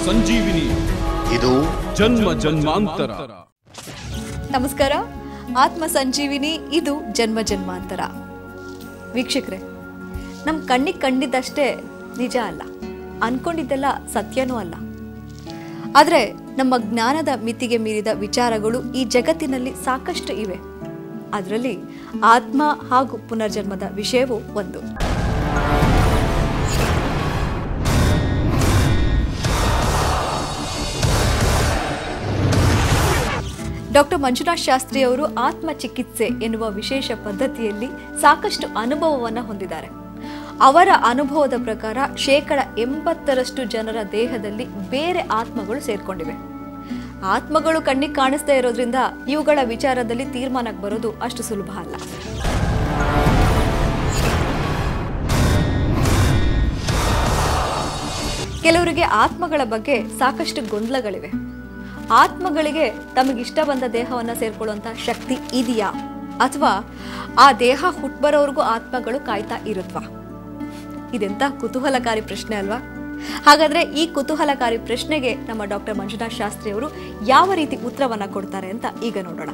ಸಂಜೀವಿನಿ ಇದು ಜನ್ಮ ಜನ್ಮಾಂತರ ನಮಸ್ಕಾರ ಆತ್ಮ ಸಂಜೀವಿನಿ ಇದು ಜನ್ಮ ಜನ್ಮಾಂತರ ವೀಕ್ಷಕರೇ ನಮ್ಮ ಕಣ್ಣಿಗೆ ಕಂಡಿದ್ದಷ್ಟೇ ನಿಜ ಅಲ್ಲ ಅನ್ಕೊಂಡಿದ್ದೆಲ್ಲ ಸತ್ಯನೂ ಅಲ್ಲ ಆದರೆ ನಮ್ಮ ಜ್ಞಾನದ ಮಿತಿಗೆ ಮೀರಿದ ವಿಚಾರಗಳು ಈ ಜಗತ್ತಿನಲ್ಲಿ ಸಾಕಷ್ಟು ಇವೆ ಅದರಲ್ಲಿ ಆತ್ಮ ಹಾಗೂ ಪುನರ್ಜನ್ಮದ ವಿಷಯವೂ ಒಂದು ಡಾಕ್ಟರ್ ಮಂಜುನಾಥ್ ಶಾಸ್ತ್ರಿ ಅವರು ಆತ್ಮ ಚಿಕಿತ್ಸೆ ಎನ್ನುವ ವಿಶೇಷ ಪದ್ಧತಿಯಲ್ಲಿ ಸಾಕಷ್ಟು ಅನುಭವವನ್ನು ಹೊಂದಿದ್ದಾರೆ ಅವರ ಅನುಭವದ ಪ್ರಕಾರ ಶೇಕಡ ಎಂಬತ್ತರಷ್ಟು ಜನರ ದೇಹದಲ್ಲಿ ಬೇರೆ ಆತ್ಮಗಳು ಸೇರ್ಕೊಂಡಿವೆ ಆತ್ಮಗಳು ಕಣ್ಣಿಗೆ ಕಾಣಿಸ್ತಾ ಇರೋದ್ರಿಂದ ಇವುಗಳ ವಿಚಾರದಲ್ಲಿ ತೀರ್ಮಾನಕ್ಕೆ ಬರೋದು ಅಷ್ಟು ಸುಲಭ ಅಲ್ಲ ಕೆಲವರಿಗೆ ಆತ್ಮಗಳ ಬಗ್ಗೆ ಸಾಕಷ್ಟು ಗೊಂದಲಗಳಿವೆ ಆತ್ಮಗಳಿಗೆ ತಮಗಿಷ್ಟ ಬಂದ ದೇಹವನ್ನ ಸೇರ್ಕೊಳ್ಳುವಂತ ಶಕ್ತಿ ಇದೆಯಾ ಅಥವಾ ಆ ದೇಹ ಹುಟ್ಬರೋರ್ಗೂ ಆತ್ಮಗಳು ಕಾಯ್ತಾ ಇರುತ್ತವಾ ಇದೆಂತ ಕುತೂಹಲಕಾರಿ ಪ್ರಶ್ನೆ ಅಲ್ವಾ ಹಾಗಾದ್ರೆ ಈ ಕುತೂಹಲಕಾರಿ ಪ್ರಶ್ನೆಗೆ ನಮ್ಮ ಡಾಕ್ಟರ್ ಮಂಜುನಾಥ್ ಶಾಸ್ತ್ರಿ ಅವರು ಯಾವ ರೀತಿ ಉತ್ತರವನ್ನ ಕೊಡ್ತಾರೆ ಅಂತ ಈಗ ನೋಡೋಣ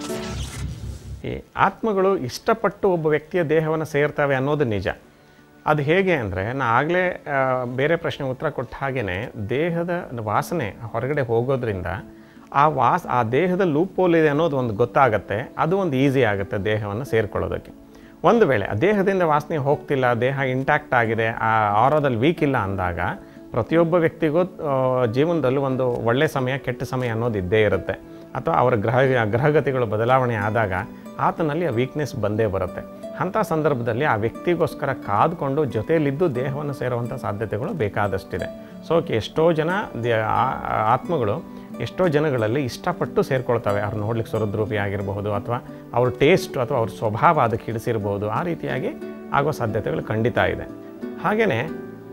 ಈ ಆತ್ಮಗಳು ಇಷ್ಟಪಟ್ಟು ಒಬ್ಬ ವ್ಯಕ್ತಿಯ ದೇಹವನ್ನು ಸೇರ್ತವೆ ಅನ್ನೋದು ನಿಜ ಅದು ಹೇಗೆ ಅಂದರೆ ನಾ ಆಗಲೇ ಬೇರೆ ಪ್ರಶ್ನೆ ಉತ್ತರ ಕೊಟ್ಟ ಹಾಗೆಯೇ ದೇಹದ ವಾಸನೆ ಹೊರಗಡೆ ಹೋಗೋದ್ರಿಂದ ಆ ವಾಸ ಆ ದೇಹದ ಲೂಪೋಲ್ ಇದೆ ಅನ್ನೋದು ಒಂದು ಗೊತ್ತಾಗತ್ತೆ ಅದು ಒಂದು ಈಸಿ ಆಗುತ್ತೆ ದೇಹವನ್ನು ಸೇರ್ಕೊಳ್ಳೋದಕ್ಕೆ ಒಂದು ವೇಳೆ ಆ ದೇಹದಿಂದ ವಾಸನೆ ಹೋಗ್ತಿಲ್ಲ ದೇಹ ಇಂಟ್ಯಾಕ್ಟ್ ಆಗಿದೆ ಆ ಆರೋದಲ್ಲಿ ವೀಕ್ ಇಲ್ಲ ಅಂದಾಗ ಪ್ರತಿಯೊಬ್ಬ ವ್ಯಕ್ತಿಗೂ ಆ, ಜೀವನದಲ್ಲಿ ಒಂದು ಒಳ್ಳೆಯ ಸಮಯ ಕೆಟ್ಟ ಸಮಯ ಅನ್ನೋದು ಇದ್ದೇ ಇರುತ್ತೆ ಅಥವಾ ಅವರ ಗ್ರಹ ಗ್ರಹಗತಿಗಳು ಬದಲಾವಣೆ ಆದಾಗ ಆತನಲ್ಲಿ ಆ ವೀಕ್ನೆಸ್ ಬಂದೇ ಬರುತ್ತೆ ಅಂಥ ಸಂದರ್ಭದಲ್ಲಿ ಆ ವ್ಯಕ್ತಿಗೋಸ್ಕರ ಕಾದ್ಕೊಂಡು ಜೊತೆಯಲ್ಲಿದ್ದು ದೇಹವನ್ನು ಸೇರುವಂಥ ಸಾಧ್ಯತೆಗಳು ಬೇಕಾದಷ್ಟಿದೆ ಸೊ ಎಷ್ಟೋ ಜನ ದೇ- ಆ- ಆ- ಆತ್ಮಗಳು ಎಷ್ಟೋ ಜನಗಳಲ್ಲಿ ಇಷ್ಟಪಟ್ಟು ಸೇರ್ಕೊಳ್ತವೆ ಅವ್ರು ನೋಡ್ಲಿಕ್ಕೆ ಸ್ವರದ್ರೂಪಿ ಆಗಿರಬಹುದು ಅಥವಾ ಅವ್ರ ಟೇಸ್ಟ್ ಅಥವಾ ಅವ್ರ ಸ್ವಭಾವ ಅದಕ್ಕೆ ಹಿಡಿಸಿರ್ಬೋದು ಆ ರೀತಿಯಾಗಿ ಆಗೋ ಸಾಧ್ಯತೆಗಳು ಖಂಡಿತ ಇದೆ ಹಾಗೆಯೇ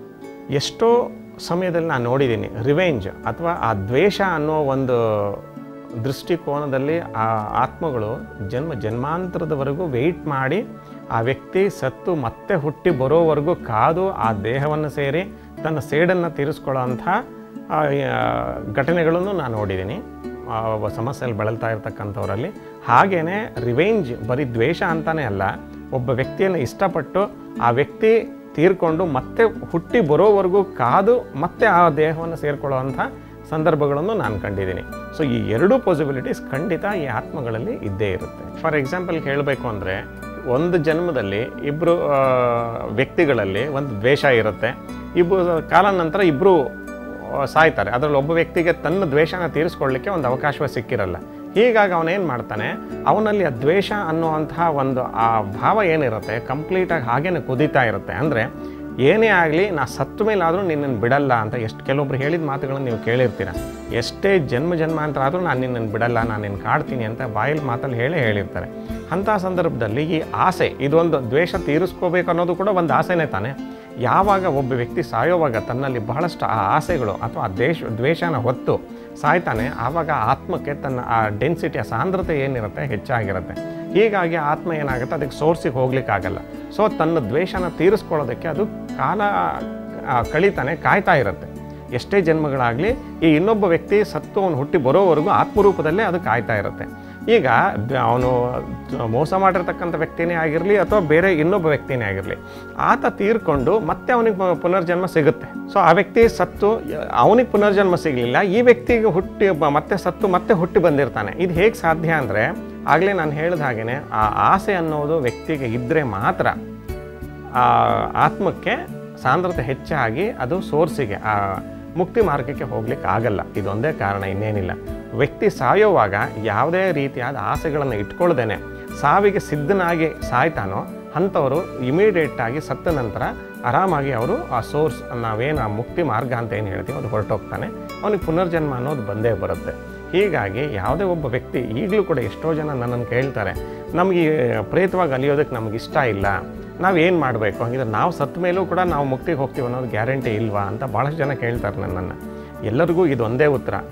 ಎಷ್ಟೋ ಸಮಯದಲ್ಲಿ ನಾನು ನೋಡಿದ್ದೀನಿ ರಿವೆಂಜ್ ಅಥವಾ ಆ ದ್ವೇಷ ಅನ್ನೋ ಒಂದು ದೃಷ್ಟಿಕೋನದಲ್ಲಿ ಆ ಆತ್ಮಗಳು ಜನ್ಮ ಜನ್ಮಾಂತರದವರೆಗೂ ವೆಯ್ಟ್ ಮಾಡಿ ಆ ವ್ಯಕ್ತಿ ಸತ್ತು ಮತ್ತೆ ಹುಟ್ಟಿ ಬರೋವರೆಗೂ ಕಾದು ಆ ದೇಹವನ್ನು ಸೇರಿ ತನ್ನ ಸೇಡನ್ನು ತೀರಿಸ್ಕೊಳ್ಳೋ ಅಂಥ ಆ, ಆ, ಘಟನೆಗಳನ್ನು ನಾನು ನೋಡಿದ್ದೀನಿ ಆ, ಒಬ್ಬ ಸಮಸ್ಯೆಯಲ್ಲಿ ಬಳಲ್ತಾ ಇರ್ತಕ್ಕಂಥವರಲ್ಲಿ ಹಾಗೆಯೇ ರಿವೆಂಜ್ ಬರೀ ದ್ವೇಷ ಅಂತಾನೆ ಅಲ್ಲ ಒಬ್ಬ ವ್ಯಕ್ತಿಯನ್ನು ಇಷ್ಟಪಟ್ಟು ಆ ವ್ಯಕ್ತಿ ತೀರ್ಕೊಂಡು ಮತ್ತೆ ಹುಟ್ಟಿ ಬರೋವರೆಗೂ ಕಾದು ಮತ್ತೆ ಆ ದೇಹವನ್ನು ಸೇರ್ಕೊಳ್ಳುವಂಥ ಸಂದರ್ಭಗಳನ್ನು ನಾನು ಕಂಡಿದ್ದೀನಿ ಸೊ ಈ ಎರಡೂ ಪಾಸಿಬಿಲಿಟೀಸ್ ಖಂಡಿತ ಈ ಆತ್ಮಗಳಲ್ಲಿ ಇದ್ದೇ ಇರುತ್ತೆ ಫಾರ್ ಎಕ್ಸಾಂಪಲ್ ಹೇಳಬೇಕು ಅಂದರೆ ಒಂದು ಜನ್ಮದಲ್ಲಿ ಇಬ್ಬರು ವ್ಯಕ್ತಿಗಳಲ್ಲಿ ಒಂದು ದ್ವೇಷ ಇರುತ್ತೆ ಇಬ್ಬರು ಕಾಲ ನಂತರ ಇಬ್ಬರು ಸಾಯ್ತಾರೆ ಅದರಲ್ಲಿ ಒಬ್ಬ ವ್ಯಕ್ತಿಗೆ ತನ್ನ ದ್ವೇಷನ ತೀರಿಸ್ಕೊಳ್ಳಿಕ್ಕೆ ಒಂದು ಅವಕಾಶವೇ ಸಿಕ್ಕಿರಲ್ಲ ಹೀಗಾಗಿ ಅವನೇನು ಮಾಡ್ತಾನೆ ಅವನಲ್ಲಿ ಆ ದ್ವೇಷ ಅನ್ನುವಂತಹ ಒಂದು ಆ ಭಾವ ಏನಿರುತ್ತೆ ಕಂಪ್ಲೀಟಾಗಿ ಹಾಗೇನೆ ಕುದೀತಾ ಇರುತ್ತೆ ಅಂದರೆ ಏನೇ ಆಗಲಿ ನಾ ಸತ್ತ ಮೇಲಾದರೂ ನಿನ್ನನ್ನು ಬಿಡಲ್ಲ ಅಂತ ಎಷ್ಟು ಕೆಲವೊಬ್ರು ಹೇಳಿದ ಮಾತುಗಳನ್ನು ನೀವು ಕೇಳಿರ್ತೀರ ಎಷ್ಟೇ ಜನ್ಮ ಜನ್ಮಾಂತರ ಆದರೂ ನಾನು ನಿನ್ನನ್ನು ಬಿಡಲ್ಲ ನಾನು ನಿನ್ನ ಕಾಡ್ತೀನಿ ಅಂತ ಬಾಯಲ್ಲಿ ಮಾತಲ್ಲಿ ಹೇಳೇ ಹೇಳಿರ್ತಾರೆ ಅಂಥ ಸಂದರ್ಭದಲ್ಲಿ ಈ ಆಸೆ ಇದೊಂದು ದ್ವೇಷ ತೀರಿಸ್ಕೋಬೇಕು ಅನ್ನೋದು ಕೂಡ ಒಂದು ಆಸೆನೇ ತಾನೇ ಯಾವಾಗ ಒಬ್ಬ ವ್ಯಕ್ತಿ ಸಾಯೋವಾಗ ತನ್ನಲ್ಲಿ ಬಹಳಷ್ಟು ಆ ಆಸೆಗಳು ಅಥವಾ ಆ ದೇಶ ದ್ವೇಷನ ಹೊತ್ತು ಸಾಯ್ತಾನೆ ಆವಾಗ ಆತ್ಮಕ್ಕೆ ತನ್ನ ಆ ಡೆನ್ಸಿಟಿ ಆ ಸಾಂದ್ರತೆ ಏನಿರುತ್ತೆ ಹೆಚ್ಚಾಗಿರುತ್ತೆ ಹೀಗಾಗಿ ಆತ್ಮ ಏನಾಗುತ್ತೆ ಅದಕ್ಕೆ ಸೋರ್ಸಿಗೆ ಹೋಗ್ಲಿಕ್ಕಾಗಲ್ಲ ಸೊ ತನ್ನ ದ್ವೇಷನ ತೀರಿಸ್ಕೊಳ್ಳೋದಕ್ಕೆ ಅದು ಕಾಲ ಆ, ಕಳೀತಾನೆ ಕಾಯ್ತಾ ಇರುತ್ತೆ ಎಷ್ಟೇ ಜನ್ಮಗಳಾಗಲಿ ಈ ಇನ್ನೊಬ್ಬ ವ್ಯಕ್ತಿ ಸತ್ತು ಅವನು ಹುಟ್ಟಿ ಬರೋವರೆಗೂ ಆತ್ಮರೂಪದಲ್ಲೇ ಅದು ಕಾಯ್ತಾ ಇರುತ್ತೆ ಈಗ ಅವನು ಮೋಸ ಮಾಡಿರ್ತಕ್ಕಂಥ ವ್ಯಕ್ತಿನೇ ಆಗಿರಲಿ ಅಥವಾ ಬೇರೆ ಇನ್ನೊಬ್ಬ ವ್ಯಕ್ತಿನೇ ಆಗಿರಲಿ ಆತ ತೀರ್ಕೊಂಡು ಮತ್ತೆ ಅವನಿಗೆ ಪುನರ್ಜನ್ಮ ಸಿಗುತ್ತೆ ಸೊ ಆ ವ್ಯಕ್ತಿ ಸತ್ತು ಅವನಿಗೆ ಪುನರ್ಜನ್ಮ ಸಿಗಲಿಲ್ಲ ಈ ವ್ಯಕ್ತಿಗೆ ಹುಟ್ಟಿ ಬ- ಮತ್ತೆ ಸತ್ತು ಮತ್ತೆ ಹುಟ್ಟಿ ಬಂದಿರ್ತಾನೆ ಇದು ಹೇಗೆ ಸಾಧ್ಯ ಅಂದರೆ ಆಗಲೇ ನಾನು ಹೇಳಿದ ಹಾಗೆಯೇ ಆ ಆಸೆ ಅನ್ನೋದು ವ್ಯಕ್ತಿಗೆ ಇದ್ದರೆ ಮಾತ್ರ ಆ ಆತ್ಮಕ್ಕೆ ಸಾಂದ್ರತೆ ಹೆಚ್ಚಾಗಿ ಅದು ಸೋರ್ಸಿಗೆ ಆ ಮುಕ್ತಿ ಮಾರ್ಗಕ್ಕೆ ಹೋಗ್ಲಿಕ್ಕೆ ಆಗಲ್ಲ ಇದೊಂದೇ ಕಾರಣ ಇನ್ನೇನಿಲ್ಲ ವ್ಯಕ್ತಿ ಸಾಯೋವಾಗ ಯಾವುದೇ ರೀತಿಯಾದ ಆಸೆಗಳನ್ನು ಇಟ್ಕೊಳ್ದೇನೆ ಸಾವಿಗೆ ಸಿದ್ಧನಾಗಿ ಸಾಯ್ತಾನೋ ಅಂಥವರು ಇಮಿಡಿಯೇಟ್ ಆಗಿ ಸತ್ತ ನಂತರ ಆರಾಮಾಗಿ ಅವರು ಆ ಸೋರ್ಸ್ ನಾವೇನು ಆ ಮುಕ್ತಿ ಮಾರ್ಗ ಅಂತ ಏನು ಹೇಳ್ತೀವಿ ಅದು ಹೊರಟೋಗ್ತಾನೆ ಅವನಿಗೆ ಪುನರ್ಜನ್ಮ ಅನ್ನೋದು ಬಂದೇ ಬರುತ್ತೆ ಹೀಗಾಗಿ ಯಾವುದೇ ಒಬ್ಬ ವ್ಯಕ್ತಿ ಈಗಲೂ ಕೂಡ ಎಷ್ಟೋ ಜನ ನನ್ನನ್ನು ಕೇಳ್ತಾರೆ ನಮಗೆ ಪ್ರೇತವಾಗಿ ಅಲಿಯೋದಕ್ಕೆ ನಮ್ಗೆ ಇಷ್ಟ ಇಲ್ಲ ನಾವು ಏನು ಮಾಡಬೇಕು ಹಂಗಿದ್ರೆ ನಾವು ಸತ್ತ ಮೇಲೂ ಕೂಡ ನಾವು ಮುಕ್ತಿಗೆ ಹೋಗ್ತೀವಿ ಅನ್ನೋದು ಗ್ಯಾರಂಟಿ ಇಲ್ವಾ ಅಂತ ಭಾಳಷ್ಟು ಜನ ಕೇಳ್ತಾರೆ ನನ್ನನ್ನು ಎಲ್ಲರಿಗೂ ಇದು ಒಂದೇ ಉತ್ತರ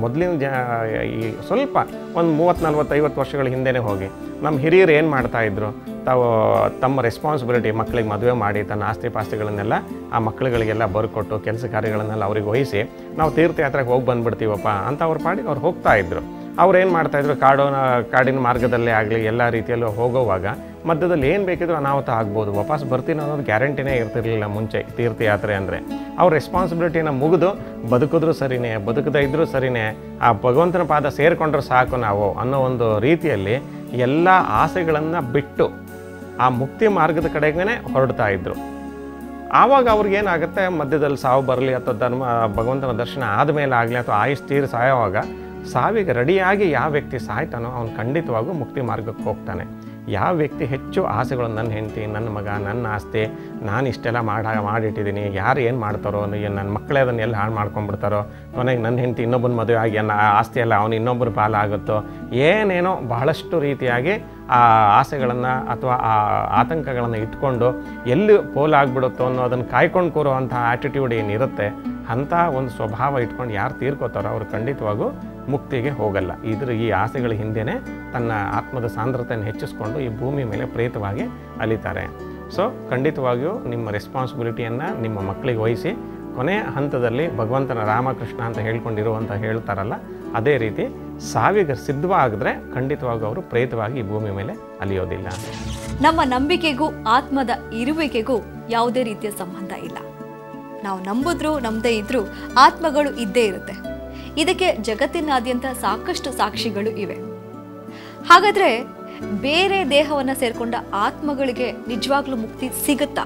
ಮೊದಲಿನ ಜ ಈ ಸ್ವಲ್ಪ ಒಂದು ಮೂವತ್ತು ನಲ್ವತ್ತು ಐವತ್ತು ವರ್ಷಗಳ ಹಿಂದೆನೇ ಹೋಗಿ ನಮ್ಮ ಹಿರಿಯರು ಏನು ಮಾಡ್ತಾಯಿದ್ರು ತಾವು ತಮ್ಮ ರೆಸ್ಪಾನ್ಸಿಬಿಲಿಟಿ ಮಕ್ಕಳಿಗೆ ಮದುವೆ ಮಾಡಿ ತನ್ನ ಆಸ್ತಿ ಪಾಸ್ತಿಗಳನ್ನೆಲ್ಲ ಆ ಮಕ್ಕಳುಗಳಿಗೆಲ್ಲ ಬರ್ಕೊಟ್ಟು ಕೆಲಸ ಕಾರ್ಯಗಳನ್ನೆಲ್ಲ ಅವ್ರಿಗೆ ವಹಿಸಿ ನಾವು ತೀರ್ಥಯಾತ್ರೆಗೆ ಹೋಗಿ ಬಂದ್ಬಿಡ್ತೀವಪ್ಪ ಅಂತ ಅವ್ರ ಪಾಡಿಗೆ ಅವ್ರು ಹೋಗ್ತಾ ಇದ್ರು ಅವ್ರು ಏನು ಮಾಡ್ತಾಯಿದ್ರು ಕಾಡೋನ ಕಾಡಿನ ಮಾರ್ಗದಲ್ಲೇ ಆಗಲಿ ಎಲ್ಲ ರೀತಿಯಲ್ಲೂ ಹೋಗೋವಾಗ ಮಧ್ಯದಲ್ಲಿ ಏನು ಬೇಕಿದ್ರೂ ಅನಾಹುತ ಆಗ್ಬೋದು ವಾಪಸ್ ಬರ್ತೀನಿ ಅನ್ನೋದು ಗ್ಯಾರಂಟಿನೇ ಇರ್ತಿರ್ಲಿಲ್ಲ ಮುಂಚೆ ತೀರ್ಥಯಾತ್ರೆ ಅಂದರೆ ಅವ್ರ ರೆಸ್ಪಾನ್ಸಿಬಿಲಿಟಿನ ಮುಗಿದು ಬದುಕಿದ್ರು ಸರಿನೇ ಬದುಕದೇ ಇದ್ರೂ ಸರಿನೇ ಆ ಭಗವಂತನ ಪಾದ ಸೇರಿಕೊಂಡ್ರೆ ಸಾಕು ನಾವು ಅನ್ನೋ ಒಂದು ರೀತಿಯಲ್ಲಿ ಎಲ್ಲ ಆಸೆಗಳನ್ನು ಬಿಟ್ಟು ಆ ಮುಕ್ತಿ ಮಾರ್ಗದ ಕಡೆಗೇ ಹೊರಡ್ತಾ ಇದ್ರು ಆವಾಗ ಅವ್ರಿಗೇನಾಗುತ್ತೆ ಮಧ್ಯದಲ್ಲಿ ಸಾವು ಬರಲಿ ಅಥವಾ ಧರ್ಮ ಭಗವಂತನ ದರ್ಶನ ಆದಮೇಲೆ ಆಗಲಿ ಅಥವಾ ಆಯುಷ್ ತೀರಿ ಸಾಯೋವಾಗ ಸಾವಿಗೆ ರೆಡಿಯಾಗಿ ಯಾವ ವ್ಯಕ್ತಿ ಸಾಯ್ತಾನೋ ಅವ್ನು ಖಂಡಿತವಾಗೂ ಮುಕ್ತಿ ಮಾರ್ಗಕ್ಕೆ ಹೋಗ್ತಾನೆ ಯಾವ ವ್ಯಕ್ತಿ ಹೆಚ್ಚು ಆಸೆಗಳು ನನ್ನ ಹೆಂಡತಿ ನನ್ನ ಮಗ ನನ್ನ ಆಸ್ತಿ ನಾನು ಇಷ್ಟೆಲ್ಲ ಮಾಡ ಮಾಡಿಟ್ಟಿದ್ದೀನಿ ಯಾರು ಏನು ಮಾಡ್ತಾರೋ ಏನು ನನ್ನ ಮಕ್ಕಳೇ ಅದನ್ನ ಎಲ್ಲ ಹಾಳು ಮಾಡ್ಕೊಂಡ್ಬಿಡ್ತಾರೋ ಕೊನೆಗೆ ನನ್ನ ಹೆಂಡತಿ ಇನ್ನೊಬ್ಬನ ಮದುವೆ ಆಗಿ ನನ್ನ ಆಸ್ತಿ ಎಲ್ಲ ಅವನು ಇನ್ನೊಬ್ಬರ ಪಾಲಾಗುತ್ತೋ ಏನೇನೋ ಬಹಳಷ್ಟು ರೀತಿಯಾಗಿ ಆ ಆಸೆಗಳನ್ನು ಅಥವಾ ಆ ಆತಂಕಗಳನ್ನು ಇಟ್ಕೊಂಡು ಎಲ್ಲಿ ಪೋಲಾಗ್ಬಿಡುತ್ತೋ ಅನ್ನೋದನ್ನು ಕಾಯ್ಕೊಂಡು ಕೂರುವಂಥ ಆ್ಯಟಿಟ್ಯೂಡ್ ಏನಿರುತ್ತೆ ಅಂಥ ಒಂದು ಸ್ವಭಾವ ಇಟ್ಕೊಂಡು ಯಾರು ತೀರ್ಕೋತಾರೋ ಅವ್ರು ಖಂಡಿತವಾಗೂ ಮುಕ್ತಿಗೆ ಹೋಗಲ್ಲ ಇದ್ರ ಈ ಆಸೆಗಳ ಹಿಂದೆನೇ ತನ್ನ ಆತ್ಮದ ಸಾಂದ್ರತೆಯನ್ನು ಹೆಚ್ಚಿಸ್ಕೊಂಡು ಈ ಭೂಮಿ ಮೇಲೆ ಪ್ರೇತವಾಗಿ ಅಲಿತಾರೆ ಸೊ ಖಂಡಿತವಾಗಿಯೂ ನಿಮ್ಮ ರೆಸ್ಪಾನ್ಸಿಬಿಲಿಟಿಯನ್ನು ನಿಮ್ಮ ಮಕ್ಕಳಿಗೆ ವಹಿಸಿ ಕೊನೆಯ ಹಂತದಲ್ಲಿ ಭಗವಂತನ ರಾಮಕೃಷ್ಣ ಅಂತ ಹೇಳ್ಕೊಂಡಿರುವಂಥ ಹೇಳ್ತಾರಲ್ಲ ಅದೇ ರೀತಿ ಸಾವಿಗೆ ಸಿದ್ಧವಾಗಿದ್ರೆ ಖಂಡಿತವಾಗಿ ಅವರು ಪ್ರೇತವಾಗಿ ಈ ಭೂಮಿ ಮೇಲೆ ಅಲಿಯೋದಿಲ್ಲ ನಮ್ಮ ನಂಬಿಕೆಗೂ ಆತ್ಮದ ಇರುವಿಕೆಗೂ ಯಾವುದೇ ರೀತಿಯ ಸಂಬಂಧ ಇಲ್ಲ ನಾವು ನಂಬಿದ್ರು ನಂಬದೇ ಇದ್ರೂ ಆತ್ಮಗಳು ಇದ್ದೇ ಇರುತ್ತೆ ಇದಕ್ಕೆ ಜಗತ್ತಿನಾದ್ಯಂತ ಸಾಕಷ್ಟು ಸಾಕ್ಷಿಗಳು ಇವೆ ಹಾಗಾದ್ರೆ ಬೇರೆ ದೇಹವನ್ನ ಸೇರ್ಕೊಂಡ ಆತ್ಮಗಳಿಗೆ ನಿಜವಾಗ್ಲೂ ಮುಕ್ತಿ ಸಿಗುತ್ತಾ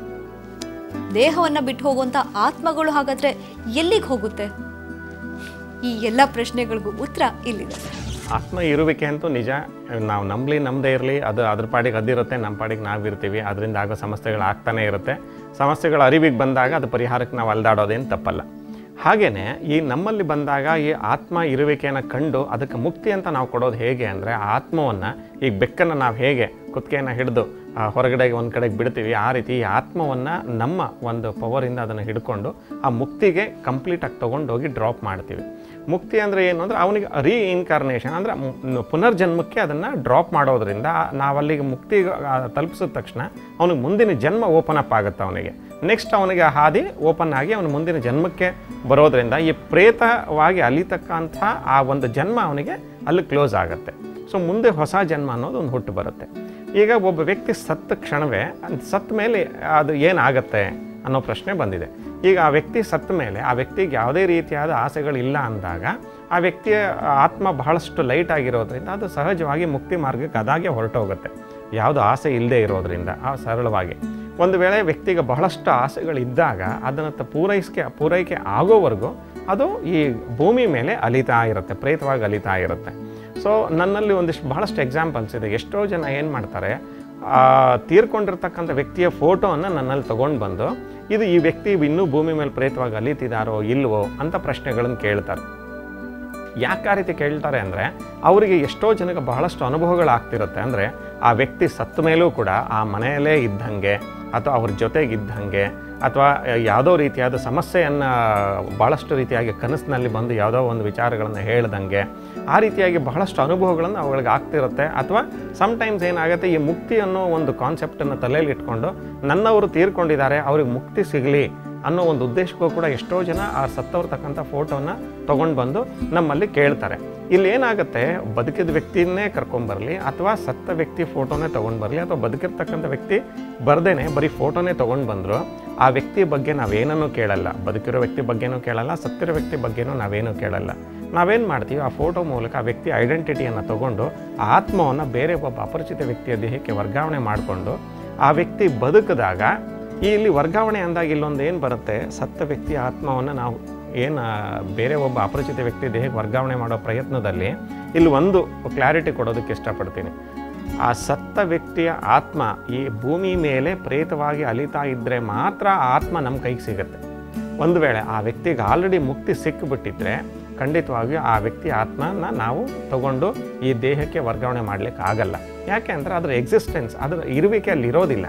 ದೇಹವನ್ನ ಬಿಟ್ಟು ಹೋಗುವಂತ ಆತ್ಮಗಳು ಹಾಗಾದ್ರೆ ಎಲ್ಲಿಗೆ ಹೋಗುತ್ತೆ ಈ ಎಲ್ಲ ಪ್ರಶ್ನೆಗಳಿಗೂ ಉತ್ತರ ಇಲ್ಲಿದೆ ಆತ್ಮ ಇರುವಿಕೆ ಅಂತೂ ನಿಜ ನಾವು ನಂಬಲಿ ನಮ್ಮದೇ ಇರಲಿ ಅದು ಅದ್ರ ಪಾಡಿಗೆ ಅದಿರುತ್ತೆ ನಮ್ಮ ಪಾಡಿಗೆ ನಾವು ಇರ್ತೀವಿ ಅದರಿಂದ ಆಗೋ ಸಮಸ್ಯೆಗಳು ಆಗ್ತಾನೆ ಇರುತ್ತೆ ಸಮಸ್ಯೆಗಳ ಅರಿವಿಗೆ ಬಂದಾಗ ಅದು ಪರಿಹಾರಕ್ಕೆ ನಾವು ಅಲ್ದಾಡೋದೇನು ತಪ್ಪಲ್ಲ ಹಾಗೆಯೇ ಈ ನಮ್ಮಲ್ಲಿ ಬಂದಾಗ ಈ ಆತ್ಮ ಇರುವಿಕೆಯನ್ನು ಕಂಡು ಅದಕ್ಕೆ ಮುಕ್ತಿ ಅಂತ ನಾವು ಕೊಡೋದು ಹೇಗೆ ಅಂದರೆ ಆತ್ಮವನ್ನು ಈಗ ಬೆಕ್ಕನ್ನು ನಾವು ಹೇಗೆ ಕುತ್ತಿಗೆಯನ್ನು ಹಿಡಿದು ಆ, ಹೊರಗಡೆಗೆ ಒಂದು ಕಡೆಗೆ ಬಿಡ್ತೀವಿ ಆ ರೀತಿ ಈ ಆತ್ಮವನ್ನು ನಮ್ಮ ಒಂದು ಪವರಿಂದ ಅದನ್ನು ಹಿಡ್ಕೊಂಡು ಆ ಮುಕ್ತಿಗೆ ಕಂಪ್ಲೀಟಾಗಿ ತೊಗೊಂಡೋಗಿ ಡ್ರಾಪ್ ಮಾಡ್ತೀವಿ ಮುಕ್ತಿ ಅಂದರೆ ಏನು ಅಂದರೆ ಅವನಿಗೆ ರೀಇನ್ಕಾರ್ನೇಷನ್ ಅಂದರೆ ಪುನರ್ಜನ್ಮಕ್ಕೆ ಅದನ್ನು ಡ್ರಾಪ್ ಮಾಡೋದ್ರಿಂದ ನಾವಲ್ಲಿಗೆ ಮುಕ್ತಿ ಆ, ತಲುಪಿಸಿದ ತಕ್ಷಣ ಅವನಿಗೆ ಮುಂದಿನ ಜನ್ಮ ಓಪನ್ ಅಪ್ ಆಗುತ್ತೆ ಅವನಿಗೆ ನೆಕ್ಸ್ಟ್ ಅವನಿಗೆ ಆ ಹಾದಿ ಓಪನ್ ಆಗಿ ಅವನು ಮುಂದಿನ ಜನ್ಮಕ್ಕೆ ಬರೋದ್ರಿಂದ ಈ ಪ್ರೇತವಾಗಿ ಅಲಿತಕ್ಕಂಥ ಆ ಒಂದು ಜನ್ಮ ಅವನಿಗೆ ಅಲ್ಲಿ ಕ್ಲೋಸ್ ಆಗುತ್ತೆ ಸೊ ಮುಂದೆ ಹೊಸ ಜನ್ಮ ಅನ್ನೋದು ಒಂದು ಹುಟ್ಟು ಬರುತ್ತೆ ಈಗ ಒಬ್ಬ ವ್ಯಕ್ತಿ ಸತ್ತ ಕ್ಷಣವೇ ಅದ್ ಸತ್ತ ಮೇಲೆ ಅದು ಏನಾಗತ್ತೆ ಅನ್ನೋ ಪ್ರಶ್ನೆ ಬಂದಿದೆ ಈಗ ಆ ವ್ಯಕ್ತಿ ಸತ್ತ ಮೇಲೆ ಆ ವ್ಯಕ್ತಿಗೆ ಯಾವುದೇ ರೀತಿಯಾದ ಆಸೆಗಳಿಲ್ಲ ಅಂದಾಗ ಆ ವ್ಯಕ್ತಿಯ ಆತ್ಮ ಬಹಳಷ್ಟು ಲೈಟ್ ಆಗಿರೋದ್ರಿಂದ ಅದು ಸಹಜವಾಗಿ ಮುಕ್ತಿ ಮಾರ್ಗಕ್ಕೆ ಅದಾಗೆ ಹೊರಟೋಗುತ್ತೆ ಯಾವುದು ಆಸೆ ಇಲ್ಲದೆ ಇರೋದ್ರಿಂದ ಆ ಸರಳವಾಗಿ ಒಂದು ವೇಳೆ ವ್ಯಕ್ತಿಗೆ ಬಹಳಷ್ಟು ಆಸೆಗಳಿದ್ದಾಗ ಅದನ್ನು ಪೂರೈಸಿಕೆ ಪೂರೈಕೆ ಆಗೋವರೆಗೂ ಅದು ಈ ಭೂಮಿ ಮೇಲೆ ಅಲಿತಾ ಇರುತ್ತೆ ಪ್ರೇತವಾಗಿ ಅಲಿತಾ ಇರುತ್ತೆ ಸೊ ನನ್ನಲ್ಲಿ ಒಂದಿಷ್ಟು ಬಹಳಷ್ಟು ಎಕ್ಸಾಂಪಲ್ಸ್ ಇದೆ ಎಷ್ಟೋ ಜನ ಏನು ಮಾಡ್ತಾರೆ ಆ, ತೀರ್ಕೊಂಡಿರ್ತಕ್ಕಂಥ ವ್ಯಕ್ತಿಯ ಫೋಟೋವನ್ನು ನನ್ನಲ್ಲಿ ತೊಗೊಂಡು ಬಂದು ಇದು ಈ ವ್ಯಕ್ತಿ ಇನ್ನೂ ಭೂಮಿ ಮೇಲೆ ಪ್ರೇತವಾಗಿ ಅಲಿತಿದಾರೋ ಇಲ್ವೋ ಅಂತ ಪ್ರಶ್ನೆಗಳನ್ನು ಕೇಳ್ತಾರೆ ಯಾಕೆ ಆ ರೀತಿ ಕೇಳ್ತಾರೆ ಅಂದರೆ ಅವರಿಗೆ ಎಷ್ಟೋ ಜನಕ್ಕೆ ಬಹಳಷ್ಟು ಅನುಭವಗಳಾಗ್ತಿರುತ್ತೆ ಅಂದರೆ ಆ ವ್ಯಕ್ತಿ ಸತ್ತ ಮೇಲೂ ಕೂಡ ಆ ಮನೆಯಲ್ಲೇ ಇದ್ದಂಗೆ ಅಥವಾ ಅವ್ರ ಜೊತೆಗಿದ್ದಂಗೆ ಅಥವಾ ಯಾವುದೋ ರೀತಿಯಾದ ಸಮಸ್ಯೆಯನ್ನು ಭಾಳಷ್ಟು ರೀತಿಯಾಗಿ ಕನಸಿನಲ್ಲಿ ಬಂದು ಯಾವುದೋ ಒಂದು ವಿಚಾರಗಳನ್ನು ಹೇಳ್ದಂಗೆ ಆ ರೀತಿಯಾಗಿ ಬಹಳಷ್ಟು ಅನುಭವಗಳನ್ನು ಅವುಗಳಿಗೆ ಆಗ್ತಿರುತ್ತೆ ಅಥವಾ ಸಮ್ಟೈಮ್ಸ್ ಏನಾಗುತ್ತೆ ಈ ಮುಕ್ತಿ ಅನ್ನೋ ಒಂದು ಕಾನ್ಸೆಪ್ಟನ್ನು ತಲೆಯಲ್ಲಿ ಇಟ್ಕೊಂಡು ನನ್ನವರು ತೀರ್ಕೊಂಡಿದ್ದಾರೆ ಅವ್ರಿಗೆ ಮುಕ್ತಿ ಸಿಗಲಿ ಅನ್ನೋ ಒಂದು ಉದ್ದೇಶಕ್ಕೂ ಕೂಡ ಎಷ್ಟೋ ಜನ ಆ ಸತ್ತವ್ರತಕ್ಕಂಥ ಫೋಟೋನ ತೊಗೊಂಡು ಬಂದು ನಮ್ಮಲ್ಲಿ ಕೇಳ್ತಾರೆ ಇಲ್ಲಿ ಏನಾಗುತ್ತೆ ಬದುಕಿದ ವ್ಯಕ್ತಿಯನ್ನೇ ಕರ್ಕೊಂಬರಲಿ ಅಥವಾ ಸತ್ತ ವ್ಯಕ್ತಿ ಫೋಟೋನೇ ತೊಗೊಂಡು ಬರಲಿ ಅಥವಾ ಬದುಕಿರ್ತಕ್ಕಂಥ ವ್ಯಕ್ತಿ ಬರ್ದೇನೆ ಬರೀ ಫೋಟೋನೇ ತೊಗೊಂಡು ಬಂದರು ಆ ವ್ಯಕ್ತಿ ಬಗ್ಗೆ ನಾವೇನೂ ಕೇಳಲ್ಲ ಬದುಕಿರೋ ವ್ಯಕ್ತಿ ಬಗ್ಗೆನೂ ಕೇಳಲ್ಲ ಸತ್ತಿರೋ ವ್ಯಕ್ತಿ ಬಗ್ಗೆನೂ ನಾವೇನೂ ಕೇಳಲ್ಲ ನಾವೇನು ಮಾಡ್ತೀವಿ ಆ ಫೋಟೋ ಮೂಲಕ ಆ ವ್ಯಕ್ತಿ ಐಡೆಂಟಿಟಿಯನ್ನು ತಗೊಂಡು ಆ ಆತ್ಮವನ್ನು ಬೇರೆ ಒಬ್ಬ ಅಪರಿಚಿತ ವ್ಯಕ್ತಿಯ ದೇಹಕ್ಕೆ ವರ್ಗಾವಣೆ ಮಾಡಿಕೊಂಡು ಆ ವ್ಯಕ್ತಿ ಬದುಕಿದಾಗ ಈ ಇಲ್ಲಿ ವರ್ಗಾವಣೆ ಅಂದಾಗ ಇಲ್ಲೊಂದು ಏನು ಬರುತ್ತೆ ಸತ್ತ ವ್ಯಕ್ತಿಯ ಆತ್ಮವನ್ನು ನಾವು ಏನು ಬೇರೆ ಒಬ್ಬ ಅಪರಿಚಿತ ವ್ಯಕ್ತಿ ದೇಹಕ್ಕೆ ವರ್ಗಾವಣೆ ಮಾಡೋ ಪ್ರಯತ್ನದಲ್ಲಿ ಇಲ್ಲಿ ಒಂದು ಕ್ಲಾರಿಟಿ ಕೊಡೋದಕ್ಕೆ ಇಷ್ಟಪಡ್ತೀನಿ ಆ ಸತ್ತ ವ್ಯಕ್ತಿಯ ಆತ್ಮ ಈ ಭೂಮಿ ಮೇಲೆ ಪ್ರೇತವಾಗಿ ಅಲಿತಾ ಇದ್ದರೆ ಮಾತ್ರ ಆ ಆತ್ಮ ನಮ್ಮ ಕೈಗೆ ಸಿಗುತ್ತೆ ಒಂದು ವೇಳೆ ಆ ವ್ಯಕ್ತಿಗೆ ಆಲ್ರೆಡಿ ಮುಕ್ತಿ ಸಿಕ್ಕಿಬಿಟ್ಟಿದ್ರೆ ಖಂಡಿತವಾಗಿಯೂ ಆ ವ್ಯಕ್ತಿ ಆತ್ಮನ ನಾವು ತಗೊಂಡು ಈ ದೇಹಕ್ಕೆ ವರ್ಗಾವಣೆ ಮಾಡಲಿಕ್ಕೆ ಆಗಲ್ಲ ಯಾಕೆ ಅಂದರೆ ಅದರ ಎಕ್ಸಿಸ್ಟೆನ್ಸ್ ಅದರ ಇರುವಿಕೆ ಅಲ್ಲಿ ಇರೋದಿಲ್ಲ